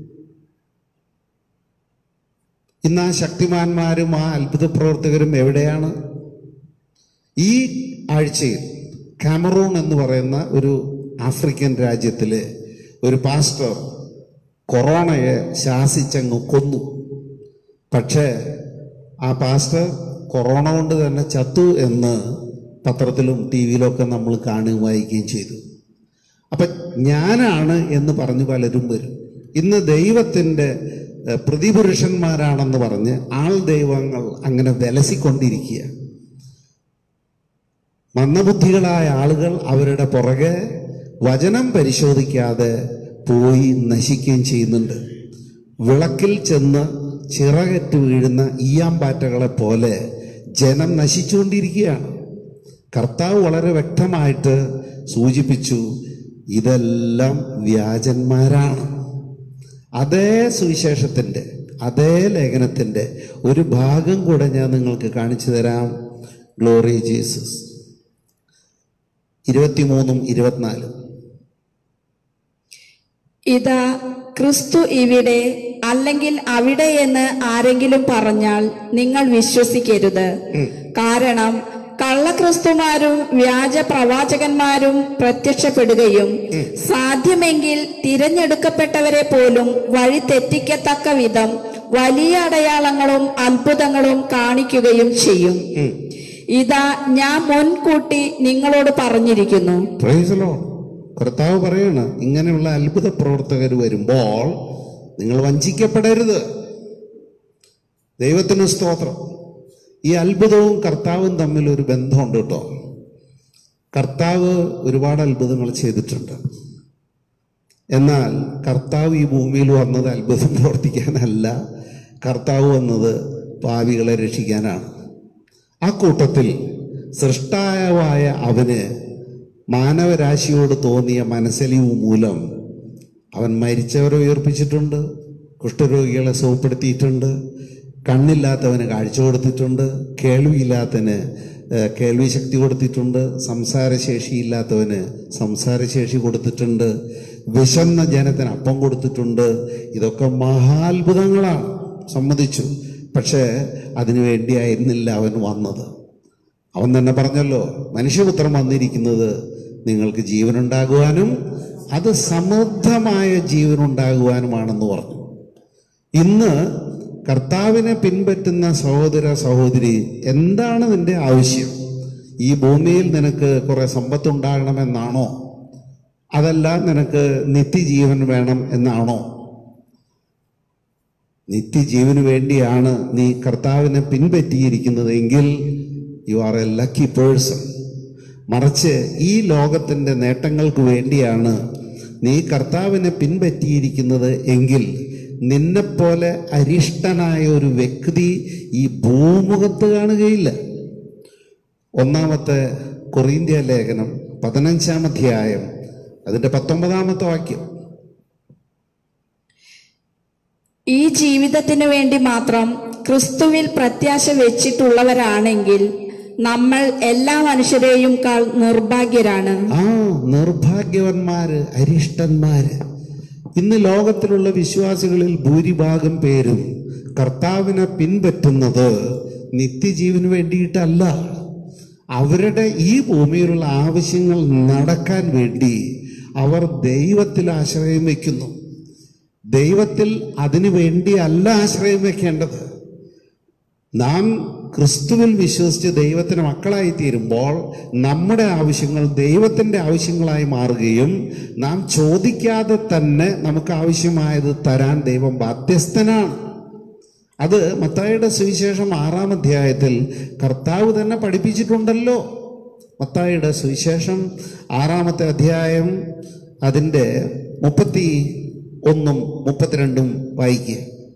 ഇന്ന് ആ ശക്തിമാന്മാരും ആ അത്ഭുത പ്രവർത്തകരും എവിടെയാണ് ഈ ആഴ്ചയിൽ കാമറൂൺ എന്ന് പറയുന്ന ഒരു ആഫ്രിക്കൻ രാജ്യത്തിലെ ഒരു പാസ്റ്റർ കൊറോണയെ ശാസിച്ചങ്ങ് കൊന്നു പക്ഷേ ആ പാസ്റ്റർ കൊറോണ കൊണ്ട് തന്നെ ചത്തു എന്ന് പത്രത്തിലും ടി വിയിലൊക്കെ നമ്മൾ കാണുകയും വായിക്കുകയും ചെയ്തു അപ്പം ഞാനാണ് എന്ന് പറഞ്ഞ് പലരും വരും ഇന്ന് ദൈവത്തിൻ്റെ ഏഹ്, പ്രതിപുരുഷന്മാരാണെന്ന് പറഞ്ഞ് ആൾ ദൈവങ്ങൾ അങ്ങനെ വിലസിക്കൊണ്ടിരിക്കുക മന്ദബുദ്ധികളായ ആളുകൾ അവരുടെ പുറകെ വചനം പരിശോധിക്കാതെ പോയി നശിക്കുകയും ചെയ്യുന്നുണ്ട് വിളക്കിൽ ചെന്ന് ചിറകറ്റ് വീഴുന്ന ഈയാമ്പാറ്റകളെ പോലെ ജനം നശിച്ചുകൊണ്ടിരിക്കുകയാണ് കർത്താവ് വളരെ വ്യക്തമായിട്ട് സൂചിപ്പിച്ചു ഇതെല്ലാം വ്യാജന്മാരാണ് അതേ സുവിശേഷത്തിൻ്റെ അതേ ലേഖനത്തിൻ്റെ ഒരു ഭാഗം കൂടെ ഞാൻ നിങ്ങൾക്ക് കാണിച്ചു തരാം ഗ്ലോറി ജീസസ് ഇരുപത്തിമൂന്നും ഇരുപത്തിനാലും ഇതാ ക്രിസ്തു ഇവിടെ അല്ലെങ്കിൽ അവിടെ എന്ന് ആരെങ്കിലും പറഞ്ഞാൽ നിങ്ങൾ വിശ്വസിക്കരുത് കാരണം കള്ളക്രിസ്തുമാരും വ്യാജ പ്രവാചകന്മാരും പ്രത്യക്ഷപ്പെടുകയും സാധ്യമെങ്കിൽ തിരഞ്ഞെടുക്കപ്പെട്ടവരെ പോലും വഴി തെറ്റിക്കത്തക്ക വിധം വലിയ അടയാളങ്ങളും അത്ഭുതങ്ങളും കാണിക്കുകയും ചെയ്യും ഇതാ ഞാൻ മുൻകൂട്ടി നിങ്ങളോട് പറഞ്ഞിരിക്കുന്നു പ്രൈസലോ കർത്താവ് പറയാണ് ഇങ്ങനെയുള്ള അത്ഭുത പ്രവർത്തകർ വരുമ്പോൾ നിങ്ങൾ വഞ്ചിക്കപ്പെടരുത് ദൈവത്തിന് സ്തോത്രം ഈ അത്ഭുതവും കർത്താവും തമ്മിൽ ഒരു ബന്ധമുണ്ട് കേട്ടോ കർത്താവ് ഒരുപാട് അത്ഭുതങ്ങൾ ചെയ്തിട്ടുണ്ട് എന്നാൽ കർത്താവ് ഈ ഭൂമിയിൽ വന്നത് അത്ഭുതം പ്രവർത്തിക്കാനല്ല കർത്താവ് വന്നത് പാവികളെ രക്ഷിക്കാനാണ് ആ കൂട്ടത്തിൽ സൃഷ്ടാവായ അവന് മാനവരാശിയോട് തോന്നിയ മനസ്സലിവ് മൂലം അവൻ മരിച്ചവരെ ഉയർപ്പിച്ചിട്ടുണ്ട് കുഷ്ഠരോഗികളെ സുഖപ്പെടുത്തിയിട്ടുണ്ട് കണ്ണില്ലാത്തവന് കാഴ്ച കൊടുത്തിട്ടുണ്ട് കേൾവിയില്ലാത്തവന് ഏഹ്, കേൾവി ശക്തി കൊടുത്തിട്ടുണ്ട് സംസാരശേഷിയില്ലാത്തവന് സംസാരശേഷി കൊടുത്തിട്ടുണ്ട് വിശന്ന ജനത്തിന് അപ്പം കൊടുത്തിട്ടുണ്ട് ഇതൊക്കെ മഹാത്ഭുതങ്ങളാണ് സമ്മതിച്ചു പക്ഷേ അതിനു വേണ്ടിയായിരുന്നില്ല അവൻ വന്നത് അവൻ തന്നെ പറഞ്ഞല്ലോ മനുഷ്യപുത്രൻ വന്നിരിക്കുന്നത് നിങ്ങൾക്ക് ജീവനുണ്ടാകുവാനും അത് സമൃദ്ധമായ ജീവനുണ്ടാകുവാനുമാണെന്ന് പറഞ്ഞു ഇന്ന് കർത്താവിനെ പിൻപറ്റുന്ന സഹോദര സഹോദരി എന്താണ് നിന്റെ ആവശ്യം ഈ ഭൂമിയിൽ നിനക്ക് കുറെ സമ്പത്തുണ്ടാകണമെന്നാണോ അതല്ല നിനക്ക് നിത്യജീവൻ വേണം എന്നാണോ നിത്യജീവന് വേണ്ടിയാണ് നീ കർത്താവിനെ പിൻപറ്റിയിരിക്കുന്നത് എങ്കിൽ you are a lucky person മറിച്ച് ഈ ലോകത്തിൻ്റെ നേട്ടങ്ങൾക്ക് വേണ്ടിയാണ് നീ കർത്താവിനെ പിൻപറ്റിയിരിക്കുന്നത് എങ്കിൽ നിന്നെപ്പോലെ അരിഷ്ടനായ ഒരു വ്യക്തി ഈ ഭൂമുഖത്ത് കാണുകയില്ല ഒന്നാമത്തെ കൊറീന്ത്യ ലേഖനം പതിനഞ്ചാം അധ്യായം അതിൻ്റെ പത്തൊമ്പതാമത്തെ വാക്യം ഈ ജീവിതത്തിനു വേണ്ടി മാത്രം ക്രിസ്തുവിൽ പ്രത്യാശ വെച്ചിട്ടുള്ളവരാണെങ്കിൽ നമ്മൾ എല്ലാ മനുഷ്യരെയും കാൾ നിർഭാഗ്യരാണ് ആ നിർഭാഗ്യവന്മാര് അരിഷ്ടന്മാര് ഇന്ന് ലോകത്തിലുള്ള വിശ്വാസികളിൽ ഭൂരിഭാഗം പേരും കർത്താവിനെ പിൻപറ്റുന്നത് നിത്യജീവന് വേണ്ടിയിട്ടല്ല അവരുടെ ഈ ഭൂമിയിലുള്ള ആവശ്യങ്ങൾ നടക്കാൻ വേണ്ടി അവർ ദൈവത്തിൽ ആശ്രയം വയ്ക്കുന്നു ദൈവത്തിൽ അതിനു വേണ്ടിയല്ല ആശ്രയം വെക്കേണ്ടത് നാം ക്രിസ്തുവിൽ വിശ്വസിച്ച് ദൈവത്തിന് മക്കളായി തീരുമ്പോൾ നമ്മുടെ ആവശ്യങ്ങൾ ദൈവത്തിൻ്റെ ആവശ്യങ്ങളായി മാറുകയും നാം ചോദിക്കാതെ തന്നെ നമുക്ക് ആവശ്യമായത് തരാൻ ദൈവം ബാധ്യസ്ഥനാണ് അത് മത്തായിയുടെ സുവിശേഷം ആറാം അധ്യായത്തിൽ കർത്താവ് തന്നെ പഠിപ്പിച്ചിട്ടുണ്ടല്ലോ മത്തായിയുടെ സുവിശേഷം ആറാമത്തെ അധ്യായം അതിൻ്റെ മുപ്പത്തി ഒന്നും മുപ്പത്തിരണ്ടും വായിക്കുക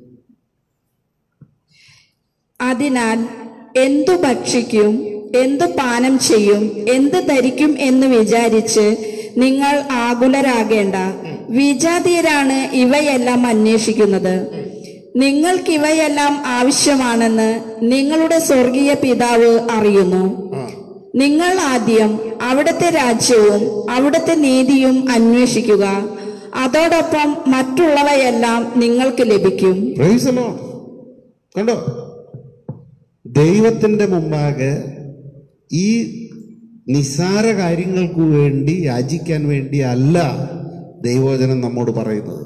അതിനാൽ എന്തു ഭക്ഷിക്കും എന്തു പാനം ചെയ്യും എന്ത് ധരിക്കും എന്ന് വിചാരിച്ച് നിങ്ങൾ ആകുലരാകേണ്ട വിജാതീയരാണ് ഇവയെല്ലാം അന്വേഷിക്കുന്നത് നിങ്ങൾക്കിവയെല്ലാം ആവശ്യമാണെന്ന് നിങ്ങളുടെ സ്വർഗീയ പിതാവ് അറിയുന്നു നിങ്ങൾ ആദ്യം അവിടുത്തെ രാജ്യവും അവിടുത്തെ നീതിയും അന്വേഷിക്കുക അതോടൊപ്പം മറ്റുള്ളവയെല്ലാം നിങ്ങൾക്ക് ലഭിക്കും Praise the Lord. കണ്ടോ ദൈവത്തിൻ്റെ മുമ്പാകെ ഈ നിസ്സാര കാര്യങ്ങൾക്ക് വേണ്ടി യാചിക്കാൻ വേണ്ടി അല്ല ദൈവവചനം നമ്മോട് പറയുന്നത്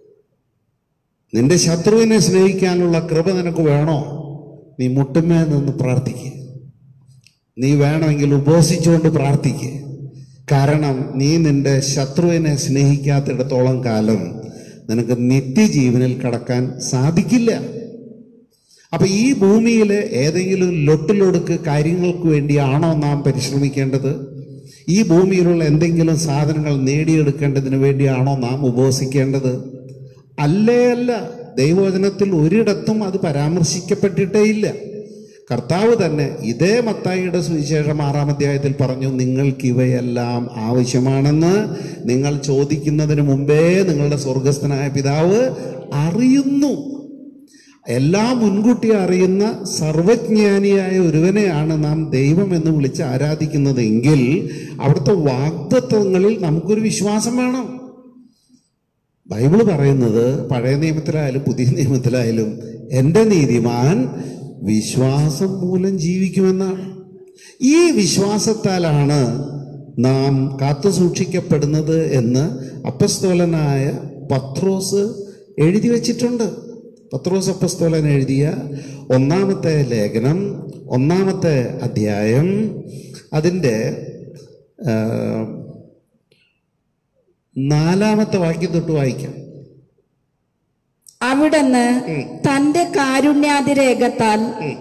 നിന്റെ ശത്രുവിനെ സ്നേഹിക്കാനുള്ള കൃപ നിനക്ക് വേണോ നീ മുട്ടുമേ നിന്ന് പ്രാർത്ഥിക്കുക നീ വേണമെങ്കിൽ ഉപവസിച്ചുകൊണ്ട് പ്രാർത്ഥിക്കുക കാരണം നീ നിന്റെ ശത്രുവിനെ സ്നേഹിക്കാത്തിടത്തോളം കാലം നിനക്ക് നിത്യജീവനിൽ കടക്കാൻ സാധിക്കില്ല അപ്പൊ ഈ ഭൂമിയിൽ ഏതെങ്കിലും ലൊട്ടിലൊടുക്ക് കാര്യങ്ങൾക്ക് വേണ്ടിയാണോ നാം പരിശ്രമിക്കേണ്ടത് ഈ ഭൂമിയിലുള്ള എന്തെങ്കിലും സാധനങ്ങൾ നേടിയെടുക്കേണ്ടതിന് വേണ്ടിയാണോ നാം ഉപവസിക്കേണ്ടത് അല്ലേ അല്ല ദൈവവചനത്തിൽ ഒരിടത്തും അത് പരാമർശിക്കപ്പെട്ടിട്ടേ ഇല്ല കർത്താവ് തന്നെ ഇതേ മത്തായിയുടെ സുവിശേഷം ആറാം അധ്യായത്തിൽ പറഞ്ഞു നിങ്ങൾക്ക് ഇവയെല്ലാം ആവശ്യമാണെന്ന് നിങ്ങൾ ചോദിക്കുന്നതിന് മുമ്പേ നിങ്ങളുടെ സ്വർഗസ്ഥനായ പിതാവ് അറിയുന്നു എല്ലാം മുൻകൂട്ടി അറിയുന്ന സർവജ്ഞാനിയായ ഒരുവനെയാണ് നാം ദൈവം എന്ന് വിളിച്ച് ആരാധിക്കുന്നത് എങ്കിൽ അവിടുത്തെ വാഗ്ദത്വങ്ങളിൽ നമുക്കൊരു വിശ്വാസം വേണം ബൈബിള് പറയുന്നത് പഴയ നിയമത്തിലായാലും പുതിയ നിയമത്തിലായാലും എൻ്റെ നീതിമാൻ വിശ്വാസം മൂലം ജീവിക്കുമെന്നാണ് ഈ വിശ്വാസത്താലാണ് നാം കാത്തു സൂക്ഷിക്കപ്പെടുന്നത് എന്ന് അപ്പസ്തോലനായ പത്രോസ് എഴുതി വച്ചിട്ടുണ്ട് പത്രോസ് അപ്പസ്തോലൻ എഴുതിയ ഒന്നാമത്തെ ലേഖനം ഒന്നാമത്തെ അധ്യായം അതിൻ്റെ ആ, നാലാമത്തെ വാക്യം തൊട്ട് വായിക്കാം അവിടുന്ന് തന്റെ കാരുണ്യാതിരേകത്താൽ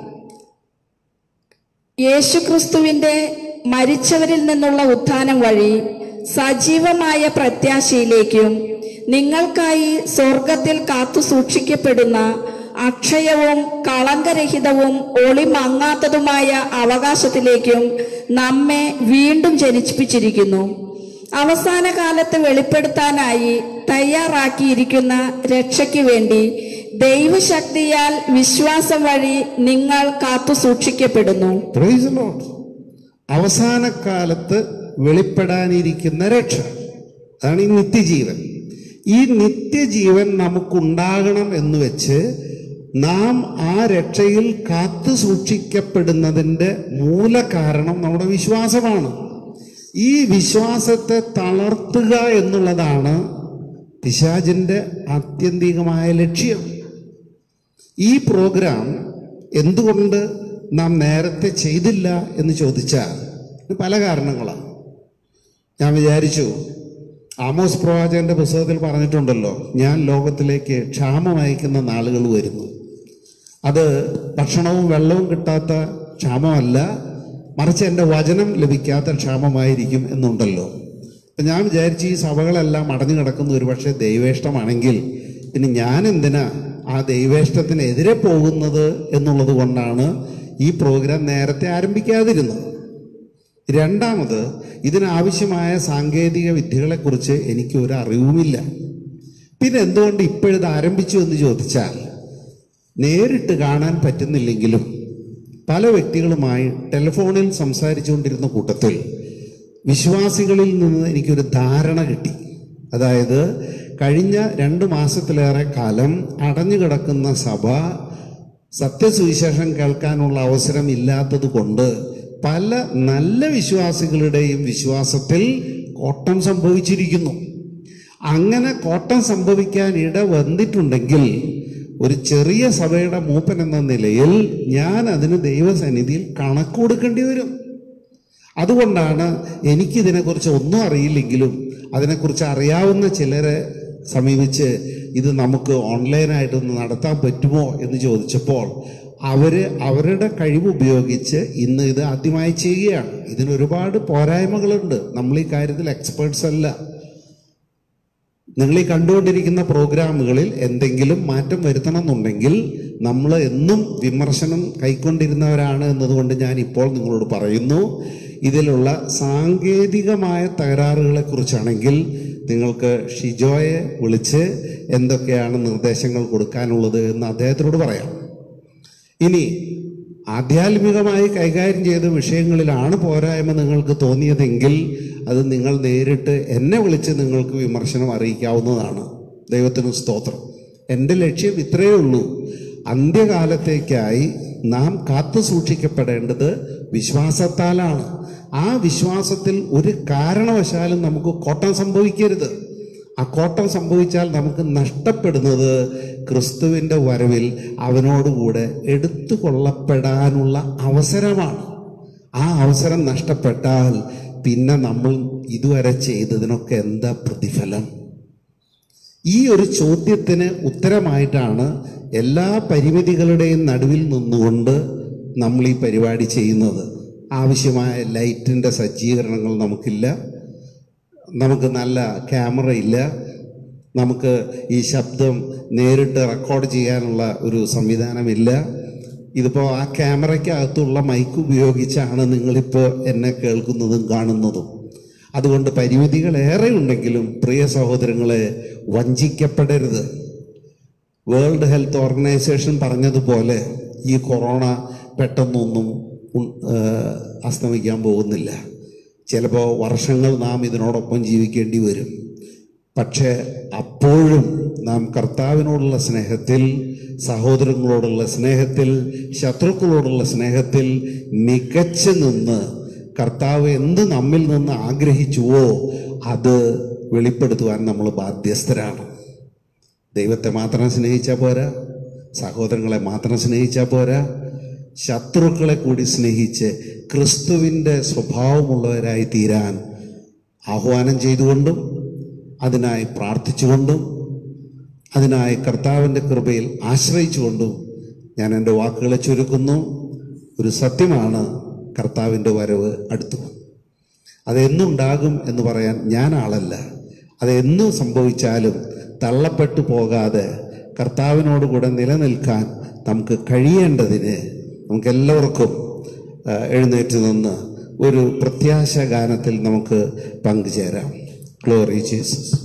യേശുക്രിസ്തുവിന്റെ മരിച്ചവരിൽ നിന്നുള്ള ഉത്ഥാനം വഴി സജീവമായ പ്രത്യാശയിലേക്കും നിങ്ങൾക്കായി സ്വർഗത്തിൽ കാത്തു സൂക്ഷിക്കപ്പെടുന്ന അക്ഷയവും കളങ്കരഹിതവും ഒളിമങ്ങാത്തതുമായ അവകാശത്തിലേക്കും നമ്മെ വീണ്ടും ജനിപ്പിച്ചിരിക്കുന്നു അവസാന കാലത്ത് വെളിപ്പെടുത്താനായി തയ്യാറാക്കിയിരിക്കുന്ന രക്ഷയ്ക്ക് വേണ്ടി ദൈവശക്തിയാൽ വിശ്വാസം വഴി നിങ്ങൾ കാത്തു സൂക്ഷിക്കപ്പെടുന്നു Praise the Lord. അവസാന കാലത്ത് വെളിപ്പെടാനിരിക്കുന്ന രക്ഷ അതാണ് ഈ നിത്യജീവൻ ഈ നിത്യജീവൻ നമുക്കുണ്ടാകണം എന്ന് വെച്ച് നാം ആ രക്ഷയിൽ കാത്തു സൂക്ഷിക്കപ്പെടുന്നതിൻ്റെ മൂല കാരണം നമ്മുടെ വിശ്വാസമാണ് ഈ വിശ്വാസത്തെ തളർത്തുക എന്നുള്ളതാണ് പിശാചിൻ്റെ ആത്യന്തികമായ ലക്ഷ്യം ഈ പ്രോഗ്രാം എന്തുകൊണ്ട് നാം നേരത്തെ ചെയ്തില്ല എന്ന് ചോദിച്ചാൽ ഇത് പല കാരണങ്ങളാണ് ഞാൻ വിചാരിച്ചു ആമോസ് പ്രവാചകന്റെ പുസ്തകത്തിൽ പറഞ്ഞിട്ടുണ്ടല്ലോ ഞാൻ ലോകത്തിലേക്ക് ക്ഷാമം അയക്കുന്ന നാളുകൾ വരുന്നു അത് ഭക്ഷണവും വെള്ളവും കിട്ടാത്ത ക്ഷാമമല്ല മറിച്ച് എൻ്റെ വചനം ലഭിക്കാത്ത ക്ഷാമമായിരിക്കും എന്നുണ്ടല്ലോ അപ്പം ഞാൻ വിചാരിച്ചു ഈ സഭകളെല്ലാം അടഞ്ഞു കിടക്കുന്ന ഒരു പക്ഷേ ദൈവേഷ്ടമാണെങ്കിൽ പിന്നെ ഞാൻ എന്തിനാ ആ ദൈവേഷ്ടത്തിനെതിരെ പോകുന്നത് എന്നുള്ളത് കൊണ്ടാണ് ഈ പ്രോഗ്രാം നേരത്തെ ആരംഭിക്കാതിരുന്നത് രണ്ടാമത് ഇതിനാവശ്യമായ സാങ്കേതിക വിദ്യകളെക്കുറിച്ച് എനിക്ക് ഒരു അറിവുമില്ല പിന്നെ എന്തുകൊണ്ട് ഇപ്പോഴിത് ആരംഭിച്ചു എന്ന് ചോദിച്ചാൽ നേരിട്ട് കാണാൻ പറ്റുന്നില്ലെങ്കിലും പല വ്യക്തികളുമായി ടെലിഫോണിൽ സംസാരിച്ചുകൊണ്ടിരുന്ന കൂട്ടത്തിൽ വിശ്വാസികളിൽ നിന്ന് എനിക്കൊരു ധാരണ കിട്ടി അതായത് കഴിഞ്ഞ രണ്ട് മാസത്തിലേറെ കാലം അടഞ്ഞു കിടക്കുന്ന സഭ സത്യസുവിശേഷം കേൾക്കാനുള്ള അവസരം ഇല്ലാത്തത് കൊണ്ട് പല നല്ല വിശ്വാസികളുടെയും വിശ്വാസത്തിൽ കോട്ടം സംഭവിച്ചിരിക്കുന്നു അങ്ങനെ കോട്ടം സംഭവിക്കാൻ ഇട വന്നിട്ടുണ്ടെങ്കിൽ ഒരു ചെറിയ സഭയുടെ മൂപ്പൻ എന്ന നിലയിൽ ഞാൻ അതിന് ദൈവസന്നിധിയിൽ കണക്ക് കൊടുക്കേണ്ടി വരും അതുകൊണ്ടാണ് എനിക്കിതിനെക്കുറിച്ച് ഒന്നും അറിയില്ലെങ്കിലും അതിനെക്കുറിച്ച് അറിയാവുന്ന ചിലരെ സമീപിച്ച് ഇത് നമുക്ക് ഓൺലൈനായിട്ടൊന്ന് നടത്താൻ പറ്റുമോ എന്ന് ചോദിച്ചപ്പോൾ അവർ അവരുടെ കഴിവ് ഉപയോഗിച്ച് ഇന്ന് ഇത് ആദ്യമായി ചെയ്യുകയാണ് ഇതിന് ഒരുപാട് പോരായ്മകളുണ്ട് നമ്മൾ ഈ കാര്യത്തിൽ എക്സ്പേർട്സ് അല്ല നിങ്ങൾ ഈ കണ്ടുകൊണ്ടിരിക്കുന്ന പ്രോഗ്രാമുകളിൽ എന്തെങ്കിലും മാറ്റം വരുത്തണം എന്നുണ്ടെങ്കിൽ നമ്മൾ എന്നും വിമർശനം കൈക്കൊണ്ടിരുന്നവരാണ് എന്നതുകൊണ്ട് ഞാൻ ഇപ്പോൾ നിങ്ങളോട് പറയുന്നു ഇതിലുള്ള സാങ്കേതികമായ തകരാറുകളെ കുറിച്ചാണെങ്കിൽ നിങ്ങൾക്ക് ഷിജോയെ വിളിച്ച് എന്തൊക്കെയാണ് നിർദ്ദേശങ്ങൾ കൊടുക്കാനുള്ളത് എന്ന് അദ്ദേഹത്തിനോട് പറയാം ഇനി ആധ്യാത്മികമായി കൈകാര്യം ചെയ്ത വിഷയങ്ങളിലാണ് പോരായ്മ നിങ്ങൾക്ക് തോന്നിയതെങ്കിൽ അത് നിങ്ങൾ നേരിട്ട് എന്നെ വിളിച്ച് നിങ്ങൾക്ക് വിമർശനം അറിയിക്കാവുന്നതാണ് ദൈവത്തിന് സ്തോത്രം എൻ്റെ ലക്ഷ്യം ഇത്രയേ ഉള്ളൂ അന്ത്യകാലത്തേക്കായി നാം കാത്തു സൂക്ഷിക്കപ്പെടേണ്ടത് വിശ്വാസത്താലാണ് ആ വിശ്വാസത്തിൽ ഒരു കാരണവശാലും നമുക്ക് കോട്ടം സംഭവിക്കരുത് ആ കോട്ടം സംഭവിച്ചാൽ നമുക്ക് നഷ്ടപ്പെടുന്നത് ക്രിസ്തുവിൻ്റെ വരവിൽ അവനോടുകൂടെ എടുത്തു കൊള്ളപ്പെടാനുള്ള അവസരമാണ് ആ അവസരം നഷ്ടപ്പെട്ടാൽ പിന്നെ നമ്മൾ ഇതുവരെ ചെയ്തതിനൊക്കെ എന്താ പ്രതിഫലം ഈ ഒരു ചോദ്യത്തിന് ഉത്തരമായിട്ടാണ് എല്ലാ പരിമിതികളുടെയും നടുവിൽ നിന്നുകൊണ്ട് നമ്മൾ ഈ പരിപാടി ചെയ്യുന്നത് ആവശ്യമായ ലൈറ്റിൻ്റെ സജ്ജീകരണങ്ങൾ നമുക്കില്ല നമുക്ക് നല്ല ക്യാമറ ഇല്ല നമുക്ക് ഈ ശബ്ദം നേരിട്ട് റെക്കോർഡ് ചെയ്യാനുള്ള ഒരു സംവിധാനമില്ല ഇതിപ്പോൾ ആ ക്യാമറയ്ക്കകത്തുള്ള മൈക്ക് ഉപയോഗിച്ചാണ് നിങ്ങളിപ്പോൾ എന്നെ കേൾക്കുന്നതും കാണുന്നതും അതുകൊണ്ട് പരിമിതികൾ ഏറെ ഉണ്ടെങ്കിലും പ്രിയ സഹോദരങ്ങളെ വഞ്ചിക്കപ്പെടരുത് വേൾഡ് ഹെൽത്ത് ഓർഗനൈസേഷൻ പറഞ്ഞതുപോലെ ഈ കൊറോണ പെട്ടെന്നൊന്നും ഉൺ- ഏഹ് അസ്തമിക്കാൻ പോകുന്നില്ല ചിലപ്പോൾ വർഷങ്ങൾ നാം ഇതിനോടൊപ്പം ജീവിക്കേണ്ടി വരും പക്ഷേ അപ്പോഴും നാം കർത്താവിനോടുള്ള സ്നേഹത്തിൽ സഹോദരങ്ങളോടുള്ള സ്നേഹത്തിൽ ശത്രുക്കളോടുള്ള സ്നേഹത്തിൽ മികച്ചു നിന്ന് കർത്താവ് എന്ത് നമ്മിൽ നിന്ന് ആഗ്രഹിച്ചുവോ അത് വെളിപ്പെടുത്തുവാൻ നമ്മൾ ബാധ്യസ്ഥരാണ് ദൈവത്തെ മാത്രം സ്നേഹിച്ചാൽ പോരാ സഹോദരങ്ങളെ മാത്രം സ്നേഹിച്ചാൽ പോരാ ശത്രുക്കളെ കൂടി സ്നേഹിച്ച് ക്രിസ്തുവിൻ്റെ സ്വഭാവമുള്ളവരായി തീരാൻ ആഹ്വാനം ചെയ്തുകൊണ്ടും അതിനായി പ്രാർത്ഥിച്ചുകൊണ്ടും അതിനായി കർത്താവിൻ്റെ കൃപയിൽ ആശ്രയിച്ചുകൊണ്ടും ഞാൻ എൻ്റെ വാക്കുകളെ ചുരുക്കുന്നു ഒരു സത്യമാണ് കർത്താവിൻ്റെ വരവ് അടുത്തു അതെന്നുണ്ടാകും എന്ന് പറയാൻ ഞാൻ ആളല്ല അതെന്നു സംഭവിച്ചാലും തള്ളപ്പെട്ടു പോകാതെ കർത്താവിനോടുകൂടെ നിലനിൽക്കാൻ നമുക്ക് കഴിയേണ്ടതിന് നമുക്കെല്ലാവർക്കും ആ, എഴുന്നേറ്റ് നിന്ന് ഒരു പ്രത്യാശ ഗാനത്തിൽ നമുക്ക് പങ്കുചേരാം ഗ്ലോറി ജീസസ്